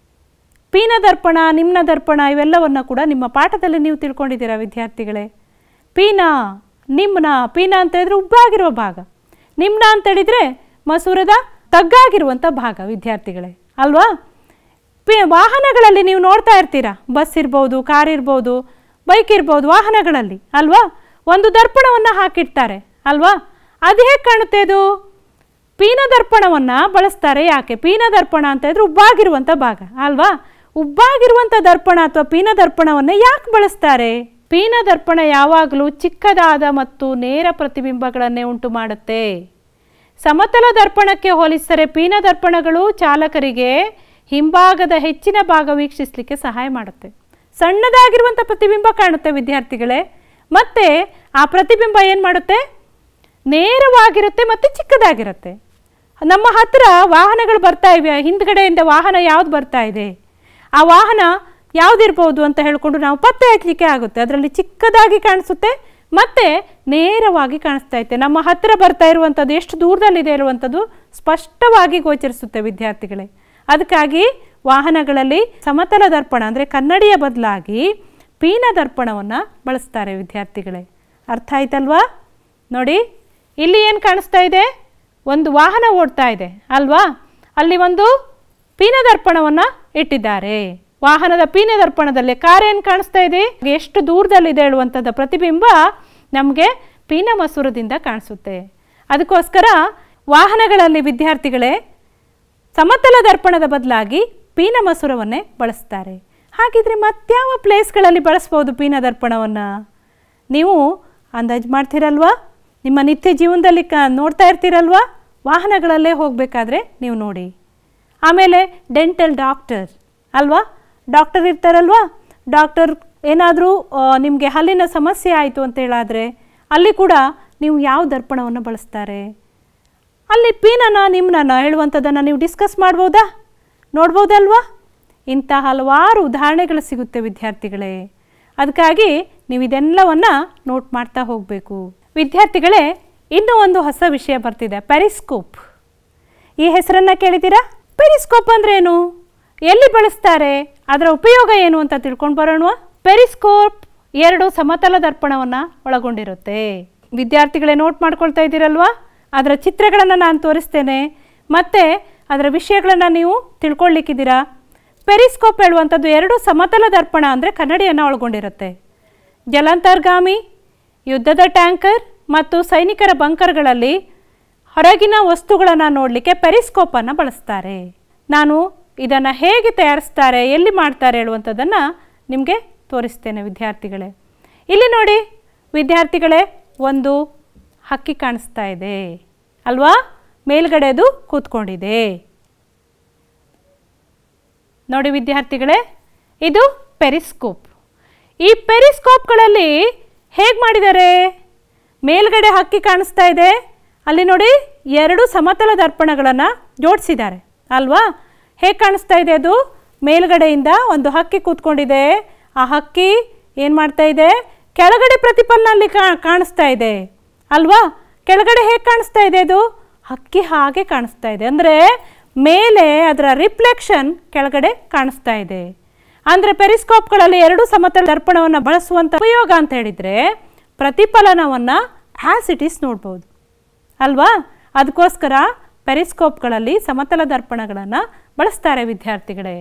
ಪೀನ ದರ್ಪಣ ನಿಮ್ನ ದರ್ಪಣ ಇವೆಲ್ಲವನ್ನು ಕೂಡ ನಿಮ್ಮ ಪಾಠದಲ್ಲಿ ನೀವು ತಿಳ್ಕೊಂಡಿದ್ದೀರಾ ವಿದ್ಯಾರ್ಥಿಗಳೇ ಪೀನ ನಿಮ್ನ ಪೀನ ಅಂತ ಹೇಳಿದ್ರೆ ಉಬ್ಬಾಗಿರೋ ಭಾಗ ನಿಮ್ನ ಅಂತ ಹೇಳಿದರೆ ಮಸೂರದ ತಗ್ಗಾಗಿರುವಂಥ ಭಾಗ ವಿದ್ಯಾರ್ಥಿಗಳೇ ಅಲ್ವಾ ಪಿ ವಾಹನಗಳಲ್ಲಿ ನೀವು ನೋಡ್ತಾ ಇರ್ತೀರಾ ಬಸ್ ಇರ್ಬೋದು ಕಾರ್ ಇರ್ಬೋದು ಬೈಕ್ ಇರ್ಬೋದು ವಾಹನಗಳಲ್ಲಿ ಅಲ್ವಾ ಒಂದು ದರ್ಪಣವನ್ನು ಹಾಕಿರ್ತಾರೆ ಅಲ್ವಾ ಅದು ಹೇಗೆ ಕಾಣುತ್ತೆ ಅದು ಪೀನ ದರ್ಪಣವನ್ನು ಬಳಸ್ತಾರೆ ಯಾಕೆ ಪೀನ ದರ್ಪಣ ಅಂತ ಹೇಳಿದ್ರೆ ಉಬ್ಬಾಗಿರುವಂಥ ಭಾಗ ಅಲ್ವಾ ಉಬ್ಬಾಗಿರುವಂಥ ದರ್ಪಣ ಅಥವಾ ಪೀನ ದರ್ಪಣವನ್ನು ಯಾಕೆ ಬಳಸ್ತಾರೆ ಪೀನ ದರ್ಪಣ ಯಾವಾಗಲೂ ಚಿಕ್ಕದಾದ ಮತ್ತು ನೇರ ಪ್ರತಿಬಿಂಬಗಳನ್ನೇ ಉಂಟು ಮಾಡುತ್ತೆ ಸಮತಲ ದರ್ಪಣಕ್ಕೆ ಹೋಲಿಸಿದರೆ ಪೀನ ದರ್ಪಣಗಳು ಚಾಲಕರಿಗೆ ಹಿಂಭಾಗದ ಹೆಚ್ಚಿನ ಭಾಗ ವೀಕ್ಷಿಸಲಿಕ್ಕೆ ಸಹಾಯ ಮಾಡುತ್ತೆ ಸಣ್ಣದಾಗಿರುವಂಥ ಪ್ರತಿಬಿಂಬ ಕಾಣುತ್ತೆ ವಿದ್ಯಾರ್ಥಿಗಳೇ ಮತ್ತು ಆ ಪ್ರತಿಬಿಂಬ ಏನು ಮಾಡುತ್ತೆ ನೇರವಾಗಿರುತ್ತೆ ಮತ್ತು ಚಿಕ್ಕದಾಗಿರುತ್ತೆ ನಮ್ಮ ಹತ್ರ ವಾಹನಗಳು ಬರ್ತಾ ಇವೆ ಹಿಂದ್ಗಡೆಯಿಂದ ವಾಹನ ಯಾವ್ದು ಬರ್ತಾ ಇದೆ ಆ ವಾಹನ ಯಾವುದಿರ್ಬೋದು ಅಂತ ಹೇಳ್ಕೊಂಡು ನಾವು ಪತ್ತೆ ಹಚ್ಚಲಿಕ್ಕೆ ಆಗುತ್ತೆ ಅದರಲ್ಲಿ ಚಿಕ್ಕದಾಗಿ ಕಾಣಿಸುತ್ತೆ ಮತ್ತೆ ನೇರವಾಗಿ ಕಾಣಿಸ್ತಾ ಐತೆ ನಮ್ಮ ಹತ್ತಿರ ಬರ್ತಾ ಇರುವಂಥದ್ದು ಎಷ್ಟು ದೂರದಲ್ಲಿದೆ ಇರುವಂಥದ್ದು ಸ್ಪಷ್ಟವಾಗಿ ಗೋಚರಿಸುತ್ತೆ ವಿದ್ಯಾರ್ಥಿಗಳೇ ಅದಕ್ಕಾಗಿ ವಾಹನಗಳಲ್ಲಿ ಸಮತಲ ದರ್ಪಣ ಅಂದರೆ ಕನ್ನಡಿಯ ಬದಲಾಗಿ ಪೀನ ದರ್ಪಣವನ್ನು ಬಳಸ್ತಾರೆ ವಿದ್ಯಾರ್ಥಿಗಳೇ ಅರ್ಥ ಆಯ್ತಲ್ವಾ ನೋಡಿ ಇಲ್ಲಿ ಏನು ಕಾಣಿಸ್ತಾ ಇದೆ ಒಂದು ವಾಹನ ಓಡ್ತಾ ಇದೆ ಅಲ್ವಾ ಅಲ್ಲಿ ಒಂದು ಪೀನ ದರ್ಪಣವನ್ನು ಇಟ್ಟಿದ್ದಾರೆ ವಾಹನದ ಪೀನ ದರ್ಪಣದಲ್ಲಿ ಕಾರ್ ಏನು ಕಾಣಿಸ್ತಾ ಇದೆ ಎಷ್ಟು ದೂರದಲ್ಲಿದೆ ಹೇಳುವಂಥದ್ದು ಪ್ರತಿಬಿಂಬ ನಮಗೆ ಪೀನ ಮಸೂರದಿಂದ ಕಾಣಿಸುತ್ತೆ ಅದಕ್ಕೋಸ್ಕರ ವಾಹನಗಳಲ್ಲಿ ವಿದ್ಯಾರ್ಥಿಗಳೇ ಸಮತಲ ದರ್ಪಣದ ಬದಲಾಗಿ ಪೀನ ಮಸೂರವನ್ನೇ ಬಳಸ್ತಾರೆ ಹಾಗಿದ್ರೆ ಮತ್ಯಾವ ಪ್ಲೇಸ್ಗಳಲ್ಲಿ ಬಳಸ್ಬೋದು ಪೀನ ದರ್ಪಣವನ್ನು ನೀವು ಅಂದಾಜು ಮಾಡ್ತೀರಲ್ವಾ ನಿಮ್ಮ ನಿತ್ಯ ಜೀವನದಲ್ಲಿ ಕ ನೋಡ್ತಾ ಇರ್ತೀರಲ್ವಾ ವಾಹನಗಳಲ್ಲೇ ಹೋಗಬೇಕಾದ್ರೆ ನೀವು ನೋಡಿ ಆಮೇಲೆ ಡೆಂಟಲ್ ಡಾಕ್ಟರ್ ಅಲ್ವಾ ಡಾಕ್ಟರ್ ಇರ್ತಾರಲ್ವಾ ಡಾಕ್ಟರ್ ಏನಾದರೂ ನಿಮಗೆ ಹಲ್ಲಿನ ಸಮಸ್ಯೆ ಆಯಿತು ಅಂತ ಹೇಳಾದರೆ ಅಲ್ಲಿ ಕೂಡ ನೀವು ಯಾವ ದರ್ಪಣವನ್ನು ಬಳಸ್ತಾರೆ ಅಲ್ಲಿ ಪೀನನ ನಿಮ್ನನ ಹೇಳುವಂಥದ್ದನ್ನು ನೀವು ಡಿಸ್ಕಸ್ ಮಾಡ್ಬೋದಾ ನೋಡ್ಬೋದಲ್ವಾ ಇಂಥ ಹಲವಾರು ಉದಾಹರಣೆಗಳು ಸಿಗುತ್ತೆ ವಿದ್ಯಾರ್ಥಿಗಳೇ ಅದಕ್ಕಾಗಿ ನೀವು ಇದೆಲ್ಲವನ್ನು ನೋಟ್ ಮಾಡ್ತಾ ಹೋಗಬೇಕು ವಿದ್ಯಾರ್ಥಿಗಳೇ ಇನ್ನೂ ಒಂದು ಹೊಸ ವಿಷಯ ಬರ್ತಿದೆ ಪೆರಿಸ್ಕೋಪ್ ಈ ಹೆಸರನ್ನು ಕೇಳಿದ್ದೀರಾ ಪೆರಿಸ್ಕೋಪ್ ಅಂದ್ರೆ ಏನು ಎಲ್ಲಿ ಬಳಸ್ತಾರೆ ಅದರ ಉಪಯೋಗ ಏನು ಅಂತ ತಿಳ್ಕೊಂಡು ಬರೋಣ ಪೆರಿಸ್ಕೋಪ್ ಎರಡು ಸಮತಲ ದರ್ಪಣವನ್ನು ಒಳಗೊಂಡಿರುತ್ತೆ ವಿದ್ಯಾರ್ಥಿಗಳೇ ನೋಟ್ ಮಾಡ್ಕೊಳ್ತಾ ಇದ್ದೀರಲ್ವಾ ಅದರ ಚಿತ್ರಗಳನ್ನು ನಾನು ತೋರಿಸ್ತೇನೆ ಮತ್ತು ಅದರ ವಿಷಯಗಳನ್ನು ನೀವು ತಿಳ್ಕೊಳ್ಳಿಕ್ಕಿದ್ದೀರಾ ಪೆರಿಸ್ಕೋಪ್ ಹೇಳುವಂಥದ್ದು ಎರಡು ಸಮತಲ ದರ್ಪಣ ಅಂದರೆ ಕನ್ನಡಿಯನ್ನು ಒಳಗೊಂಡಿರುತ್ತೆ ಜಲಾಂತರ್ಗಾಮಿ ಯುದ್ಧದ ಟ್ಯಾಂಕರ್ ಮತ್ತು ಸೈನಿಕರ ಬಂಕರ್ಗಳಲ್ಲಿ ಹೊರಗಿನ ವಸ್ತುಗಳನ್ನು ನೋಡಲಿಕ್ಕೆ ಪೆರಿಸ್ಕೋಪನ್ನು ಬಳಸ್ತಾರೆ ನಾನು ಇದನ್ನು ಹೇಗೆ ತಯಾರಿಸ್ತಾರೆ ಎಲ್ಲಿ ಮಾಡ್ತಾರೆ ಹೇಳುವಂಥದ್ದನ್ನು ನಿಮಗೆ ತೋರಿಸ್ತೇನೆ ವಿದ್ಯಾರ್ಥಿಗಳೇ ಇಲ್ಲಿ ನೋಡಿ ವಿದ್ಯಾರ್ಥಿಗಳೇ ಒಂದು ಹಕ್ಕಿ ಕಾಣಿಸ್ತಾ ಇದೆ ಅಲ್ವಾ ಮೇಲ್ಗಡೆದು ಕೂತ್ಕೊಂಡಿದೆ ನೋಡಿ ವಿದ್ಯಾರ್ಥಿಗಳೇ ಇದು ಪೆರಿಸ್ಕೋಪ್ ಈ ಪೆರಿಸ್ಕೋಪ್ಗಳಲ್ಲಿ ಹೇಗೆ ಮಾಡಿದ್ದಾರೆ ಮೇಲ್ಗಡೆ ಹಕ್ಕಿ ಕಾಣಿಸ್ತಾ ಇದೆ ಅಲ್ಲಿ ನೋಡಿ ಎರಡು ಸಮತಲ ದರ್ಪಣಗಳನ್ನು ಜೋಡಿಸಿದ್ದಾರೆ ಅಲ್ವಾ ಹೇಗೆ ಕಾಣಿಸ್ತಾ ಇದೆ ಅದು ಮೇಲ್ಗಡೆಯಿಂದ ಒಂದು ಹಕ್ಕಿ ಕೂತ್ಕೊಂಡಿದೆ ಆ ಹಕ್ಕಿ ಏನು ಮಾಡ್ತಾ ಇದೆ ಕೆಳಗಡೆ ಪ್ರತಿಫಲನ ಅಲ್ಲಿ ಕಾ- ಕಾಣಿಸ್ತಾ ಇದೆ ಅಲ್ವಾ ಕೆಳಗಡೆ ಹೇಗೆ ಕಾಣಿಸ್ತಾ ಇದೆ ಅದು ಹಕ್ಕಿ ಹಾಗೆ ಕಾಣಿಸ್ತಾ ಇದೆ ಅಂದರೆ ಮೇಲೆ ಅದರ ರಿಫ್ಲೆಕ್ಷನ್ ಕೆಳಗಡೆ ಕಾಣಿಸ್ತಾ ಇದೆ ಅಂದರೆ ಪೆರಿಸ್ಕೋಪ್ಗಳಲ್ಲಿ ಎರಡು ಸಮತಲ ದರ್ಪಣವನ್ನು ಬಳಸುವಂಥ ಉಪಯೋಗ ಅಂತ ಹೇಳಿದರೆ ಪ್ರತಿಫಲನವನ್ನು ಆ್ಯಸ್ ಇಟ್ ಈಸ್ ನೋಡ್ಬೋದು ಅಲ್ವಾ ಅದಕ್ಕೋಸ್ಕರ ಪೆರಿಸ್ಕೋಪ್ಗಳಲ್ಲಿ ಸಮತಲ ದರ್ಪಣಗಳನ್ನು ಬಳಸ್ತಾರೆ ವಿದ್ಯಾರ್ಥಿಗಳೇ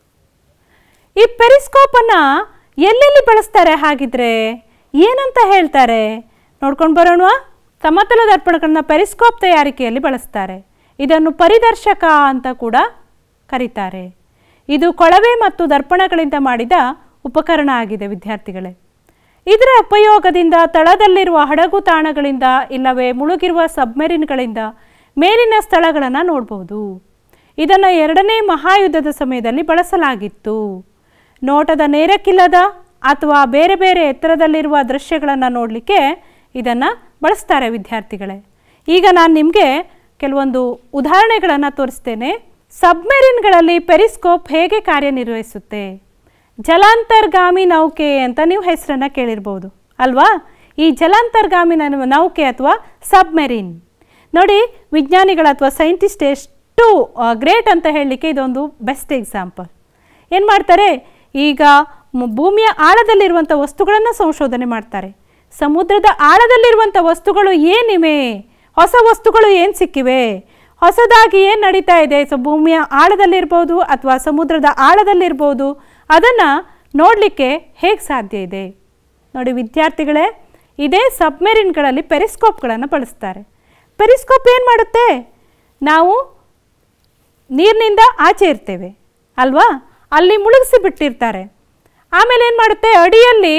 ಈ ಪೆರಿಸ್ಕೋಪನ್ನು ಎಲ್ಲೆಲ್ಲಿ ಬಳಸ್ತಾರೆ ಹಾಗಿದ್ರೆ ಏನಂತ ಹೇಳ್ತಾರೆ ನೋಡ್ಕೊಂಡು ಬರೋಣ ಸಮತಲ ದರ್ಪಣಗಳನ್ನ ಪೆರಿಸ್ಕೋಪ್ ತಯಾರಿಕೆಯಲ್ಲಿ ಬಳಸ್ತಾರೆ ಇದನ್ನು ಪರಿದರ್ಶಕ ಅಂತ ಕೂಡ ಕರೀತಾರೆ ಇದು ಕೊಳವೆ ಮತ್ತು ದರ್ಪಣಗಳಿಂದ ಮಾಡಿದ ಉಪಕರಣ ಆಗಿದೆ ವಿದ್ಯಾರ್ಥಿಗಳೇ ಇದರ ಉಪಯೋಗದಿಂದ ತಳದಲ್ಲಿರುವ ಹಡಗು ತಾಣಗಳಿಂದ ಇಲ್ಲವೇ ಮುಳುಗಿರುವ ಸಬ್ಮೆರಿನ್ಗಳಿಂದ ಮೇಲಿನ ಸ್ಥಳಗಳನ್ನು ನೋಡಬಹುದು ಇದನ್ನು ಎರಡನೇ ಮಹಾಯುದ್ಧದ ಸಮಯದಲ್ಲಿ ಬಳಸಲಾಗಿತ್ತು ನೋಟದ ನೇರಕ್ಕಿಲ್ಲದ ಅಥವಾ ಬೇರೆ ಬೇರೆ ಎತ್ತರದಲ್ಲಿರುವ ದೃಶ್ಯಗಳನ್ನು ನೋಡಲಿಕ್ಕೆ ಇದನ್ನು ಬಳಸ್ತಾರೆ ವಿದ್ಯಾರ್ಥಿಗಳೇ ಈಗ ನಾನು ನಿಮಗೆ ಕೆಲವೊಂದು ಉದಾಹರಣೆಗಳನ್ನು ತೋರಿಸ್ತೇನೆ ಸಬ್ಮೆರಿನ್ಗಳಲ್ಲಿ ಪೆರಿಸ್ಕೋಪ್ ಹೇಗೆ ಕಾರ್ಯನಿರ್ವಹಿಸುತ್ತೆ ಜಲಾಂತರ್ಗಾಮಿ ನೌಕೆ ಅಂತ ನೀವು ಹೆಸರನ್ನು ಕೇಳಿರ್ಬೋದು ಅಲ್ವಾ ಈ ಜಲಾಂತರ್ಗಾಮಿ ನೌ- ನೌಕೆ ಅಥವಾ ಸಬ್ಮೆರಿನ್ ನೋಡಿ ವಿಜ್ಞಾನಿಗಳು ಅಥವಾ ಸೈಂಟಿಸ್ಟ್ ಎಷ್ಟು ಗ್ರೇಟ್ ಅಂತ ಹೇಳಲಿಕ್ಕೆ ಇದೊಂದು ಬೆಸ್ಟ್ ಎಕ್ಸಾಂಪಲ್ ಏನು ಮಾಡ್ತಾರೆ ಈಗ ಮು- ಭೂಮಿಯ ಆಳದಲ್ಲಿರುವಂಥ ವಸ್ತುಗಳನ್ನು ಸಂಶೋಧನೆ ಮಾಡ್ತಾರೆ ಸಮುದ್ರದ ಆಳದಲ್ಲಿರುವಂಥ ವಸ್ತುಗಳು ಏನಿವೆ ಹೊಸ ವಸ್ತುಗಳು ಏನು ಸಿಕ್ಕಿವೆ ಹೊಸದಾಗಿ ಏನು ನಡೀತಾ ಇದೆ ಸೊ ಭೂಮಿಯ ಆಳದಲ್ಲಿರ್ಬೋದು ಅಥವಾ ಸಮುದ್ರದ ಆಳದಲ್ಲಿರ್ಬೋದು ಅದನ್ನು ನೋಡಲಿಕ್ಕೆ ಹೇಗೆ ಸಾಧ್ಯ ಇದೆ ನೋಡಿ ವಿದ್ಯಾರ್ಥಿಗಳೇ ಇದೇ ಸಬ್ಮೆರಿನ್ಗಳಲ್ಲಿ ಪೆರಿಸ್ಕೋಪ್ಗಳನ್ನು ಬಳಸ್ತಾರೆ ಪೆರಿಸ್ಕೋಪ್ ಏನು ಮಾಡುತ್ತೆ ನಾವು ನೀರಿನಿಂದ ಆಚೆ ಇರ್ತೇವೆ ಅಲ್ವಾ ಅಲ್ಲಿ ಮುಳುಗಿಸಿ ಬಿಟ್ಟಿರ್ತಾರೆ ಆಮೇಲೆ ಏನು ಮಾಡುತ್ತೆ ಅಡಿಯಲ್ಲಿ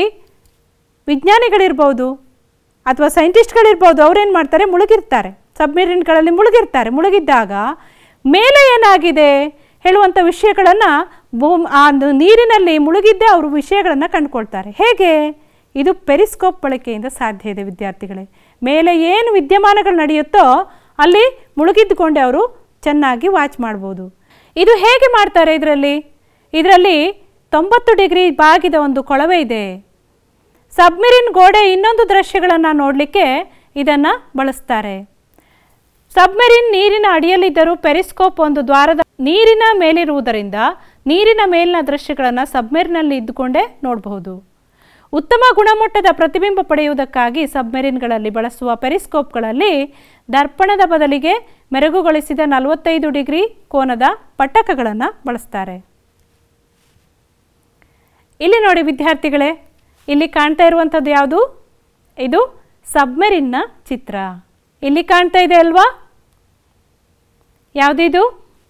ವಿಜ್ಞಾನಿಗಳಿರ್ಬೋದು ಅಥವಾ ಸೈಂಟಿಸ್ಟ್ಗಳಿರ್ಬೋದು ಅವ್ರೇನು ಮಾಡ್ತಾರೆ ಮುಳುಗಿರ್ತಾರೆ ಸಬ್ಮೆರಿನ್ಗಳಲ್ಲಿ ಮುಳುಗಿರ್ತಾರೆ ಮುಳುಗಿದ್ದಾಗ ಮೇಲೆ ಏನಾಗಿದೆ ಹೇಳುವಂಥ ವಿಷಯಗಳನ್ನು ಭೂಮ್ ಆ ಒಂದು ನೀರಿನಲ್ಲಿ ಮುಳುಗಿದ್ದೇ ಅವರು ವಿಷಯಗಳನ್ನು ಕಂಡುಕೊಳ್ತಾರೆ ಹೇಗೆ ಇದು ಪೆರಿಸ್ಕೋಪ್ ಬಳಕೆಯಿಂದ ಸಾಧ್ಯ ಇದೆ ವಿದ್ಯಾರ್ಥಿಗಳೇ ಮೇಲೆ ಏನು ವಿದ್ಯಮಾನಗಳು ನಡೆಯುತ್ತೋ ಅಲ್ಲಿ ಮುಳುಗಿದ್ದುಕೊಂಡೆ ಅವರು ಚೆನ್ನಾಗಿ ವಾಚ್ ಮಾಡ್ಬೋದು ಇದು ಹೇಗೆ ಮಾಡ್ತಾರೆ ಇದರಲ್ಲಿ ಇದರಲ್ಲಿ ತೊಂಬತ್ತು ಡಿಗ್ರಿ ಬಾಗಿದ ಒಂದು ಕೊಳವೆ ಇದೆ ಸಬ್ಮೆರಿನ್ ಗೋಡೆ ಇನ್ನೊಂದು ದೃಶ್ಯಗಳನ್ನು ನೋಡಲಿಕ್ಕೆ ಇದನ್ನು ಬಳಸ್ತಾರೆ ಸಬ್ಮೆರಿನ್ ನೀರಿನ ಅಡಿಯಲ್ಲಿದ್ದರೂ ಪೆರಿಸ್ಕೋಪ್ ಒಂದು ದ್ವಾರದ ನೀರಿನ ಮೇಲಿರುವುದರಿಂದ ನೀರಿನ ಮೇಲಿನ ದೃಶ್ಯಗಳನ್ನು ಸಬ್ಮೆರಿನಲ್ಲಿ ಇದ್ದುಕೊಂಡೇ ನೋಡಬಹುದು ಉತ್ತಮ ಗುಣಮಟ್ಟದ ಪ್ರತಿಬಿಂಬ ಪಡೆಯುವುದಕ್ಕಾಗಿ ಸಬ್ಮೆರಿನ್ಗಳಲ್ಲಿ ಬಳಸುವ ಪೆರಿಸ್ಕೋಪ್ಗಳಲ್ಲಿ ದರ್ಪಣದ ಬದಲಿಗೆ ಮೆರುಗುಗೊಳಿಸಿದ ನಲವತ್ತೈದು ಡಿಗ್ರಿ ಕೋನದ ಪಟ್ಟಕಗಳನ್ನು ಬಳಸ್ತಾರೆ ಇಲ್ಲಿ ನೋಡಿ ವಿದ್ಯಾರ್ಥಿಗಳೇ ಇಲ್ಲಿ ಕಾಣ್ತಾ ಇರುವಂಥದ್ದು ಯಾವುದು ಇದು ಸಬ್ಮೆರಿನ್ನ ಚಿತ್ರ ಇಲ್ಲಿ ಕಾಣ್ತಾ ಇದೆ ಅಲ್ವಾ ಯಾವುದಿದು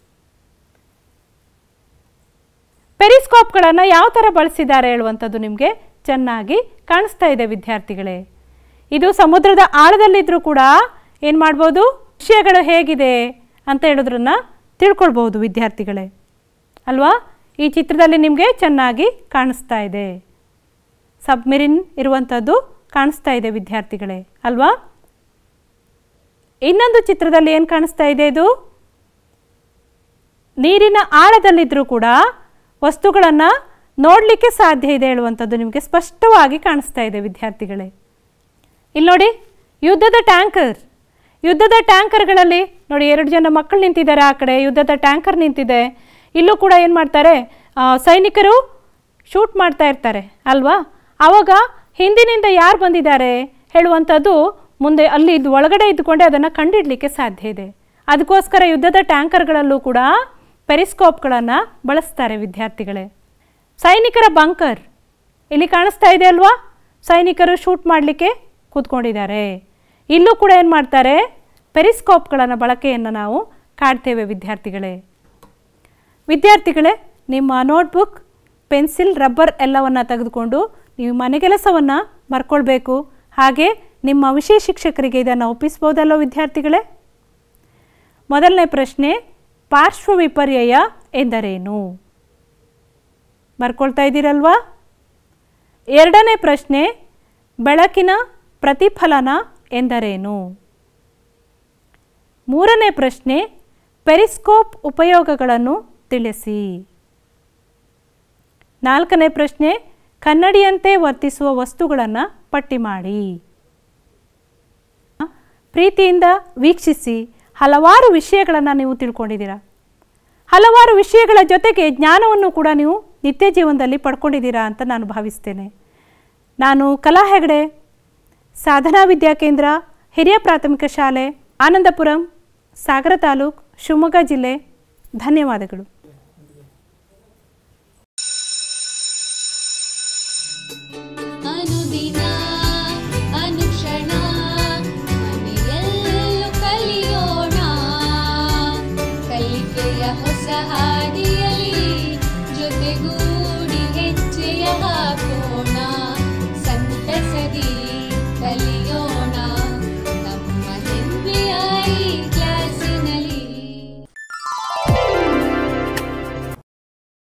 ಪೆರಿಸ್ಕೋಪ್ಗಳನ್ನು ಯಾವ ಥರ ಬಳಸಿದ್ದಾರೆ ಹೇಳುವಂಥದ್ದು ನಿಮಗೆ ಚೆನ್ನಾಗಿ ಕಾಣಿಸ್ತಾ ಇದೆ ವಿದ್ಯಾರ್ಥಿಗಳೇ ಇದು ಸಮುದ್ರದ ಆಳದಲ್ಲಿದ್ದರೂ ಕೂಡ ಏನು ಮಾಡ್ಬೋದು ವಿಷಯಗಳು ಹೇಗಿದೆ ಅಂತ ಹೇಳೋದ್ರನ್ನ ತಿಳ್ಕೊಳ್ಬೋದು ವಿದ್ಯಾರ್ಥಿಗಳೇ ಅಲ್ವಾ ಈ ಚಿತ್ರದಲ್ಲಿ ನಿಮಗೆ ಚೆನ್ನಾಗಿ ಕಾಣಿಸ್ತಾ ಇದೆ ಸಬ್ಮೆರಿನ್ ಇರುವಂಥದ್ದು ಕಾಣಿಸ್ತಾ ಇದೆ ವಿದ್ಯಾರ್ಥಿಗಳೇ ಅಲ್ವಾ ಇನ್ನೊಂದು ಚಿತ್ರದಲ್ಲಿ ಏನು ಕಾಣಿಸ್ತಾ ಇದೆ ಇದು ನೀರಿನ ಆಳದಲ್ಲಿದ್ದರೂ ಕೂಡ ವಸ್ತುಗಳನ್ನು ನೋಡಲಿಕ್ಕೆ ಸಾಧ್ಯ ಇದೆ ಹೇಳುವಂಥದ್ದು ನಿಮಗೆ ಸ್ಪಷ್ಟವಾಗಿ ಕಾಣಿಸ್ತಾ ಇದೆ ವಿದ್ಯಾರ್ಥಿಗಳೇ ಇಲ್ಲಿ ನೋಡಿ ಯುದ್ಧದ ಟ್ಯಾಂಕರ್ ಯುದ್ಧದ ಟ್ಯಾಂಕರ್ಗಳಲ್ಲಿ ನೋಡಿ ಎರಡು ಜನ ಮಕ್ಕಳು ನಿಂತಿದ್ದಾರೆ ಆ ಕಡೆ ಯುದ್ಧದ ಟ್ಯಾಂಕರ್ ನಿಂತಿದೆ ಇಲ್ಲೂ ಕೂಡ ಏನು ಮಾಡ್ತಾರೆ ಆ, ಸೈನಿಕರು ಶೂಟ್ ಮಾಡ್ತಾ ಇರ್ತಾರೆ ಅಲ್ವಾ ಆವಾಗ ಹಿಂದಿನಿಂದ ಯಾರು ಬಂದಿದ್ದಾರೆ ಹೇಳುವಂಥದ್ದು ಮುಂದೆ ಅಲ್ಲಿ ಇದ್ದು ಒಳಗಡೆ ಇದ್ದುಕೊಂಡೆ ಅದನ್ನು ಕಂಡಿಡಲಿಕ್ಕೆ ಸಾಧ್ಯ ಇದೆ ಅದಕ್ಕೋಸ್ಕರ ಯುದ್ಧದ ಟ್ಯಾಂಕರ್ಗಳಲ್ಲೂ ಕೂಡ ಪೆರಿಸ್ಕೋಪ್ಗಳನ್ನು ಬಳಸ್ತಾರೆ ವಿದ್ಯಾರ್ಥಿಗಳೇ ಸೈನಿಕರ ಬಂಕರ್ ಇಲ್ಲಿ ಕಾಣಿಸ್ತಾ ಇದೆ ಅಲ್ವಾ ಸೈನಿಕರು ಶೂಟ್ ಮಾಡಲಿಕ್ಕೆ ಕೂತ್ಕೊಂಡಿದ್ದಾರೆ ಇಲ್ಲೂ ಕೂಡ ಏನು ಮಾಡ್ತಾರೆ ಪೆರಿಸ್ಕೋಪ್ಗಳನ್ನು ಬಳಕೆಯನ್ನು ನಾವು ಕಾಡ್ತೇವೆ ವಿದ್ಯಾರ್ಥಿಗಳೇ ವಿದ್ಯಾರ್ಥಿಗಳೇ ನಿಮ್ಮ ನೋಟ್ಬುಕ್ ಪೆನ್ಸಿಲ್ ರಬ್ಬರ್ ಎಲ್ಲವನ್ನು ತೆಗೆದುಕೊಂಡು ನೀವು ಮನೆಗೆಲಸವನ್ನು ಬರ್ಕೊಳ್ಬೇಕು ಹಾಗೆ ನಿಮ್ಮ ವಿಷಯ ಶಿಕ್ಷಕರಿಗೆ ಇದನ್ನು ಒಪ್ಪಿಸ್ಬೋದಲ್ಲೋ ವಿದ್ಯಾರ್ಥಿಗಳೇ ಮೊದಲನೇ ಪ್ರಶ್ನೆ ಪಾರ್ಶ್ವ ವಿಪರ್ಯಯ ಎಂದರೇನು ಬರ್ಕೊಳ್ತಾ ಇದ್ದೀರಲ್ವಾ ಎರಡನೇ ಪ್ರಶ್ನೆ ಬೆಳಕಿನ ಪ್ರತಿಫಲನ ಎಂದರೇನು ಮೂರನೇ ಪ್ರಶ್ನೆ ಪೆರಿಸ್ಕೋಪ್ ಉಪಯೋಗಗಳನ್ನು ತಿಳಿಸಿ ನಾಲ್ಕನೇ ಪ್ರಶ್ನೆ ಕನ್ನಡಿಯಂತೆ ವರ್ತಿಸುವ ವಸ್ತುಗಳನ್ನು ಪಟ್ಟಿ ಮಾಡಿ ಪ್ರೀತಿಯಿಂದ ವೀಕ್ಷಿಸಿ ಹಲವಾರು ವಿಷಯಗಳನ್ನು ನೀವು ತಿಳ್ಕೊಂಡಿದ್ದೀರಾ ಹಲವಾರು ವಿಷಯಗಳ ಜೊತೆಗೆ ಜ್ಞಾನವನ್ನು ಕೂಡ ನೀವು ನಿತ್ಯ ಜೀವನದಲ್ಲಿ ಪಡ್ಕೊಂಡಿದ್ದೀರಾ ಅಂತ ನಾನು ಭಾವಿಸ್ತೇನೆ ನಾನು ಕಲಾ ಹೆಗಡೆ ಸಾಧನಾ ವಿದ್ಯಾಕೇಂದ್ರ ಹಿರಿಯ ಪ್ರಾಥಮಿಕ ಶಾಲೆ ಆನಂದಪುರಂ ಸಾಗರ ತಾಲೂಕು ಶಿವಮೊಗ್ಗ ಜಿಲ್ಲೆ ಧನ್ಯವಾದಗಳು ಅನುದಿನ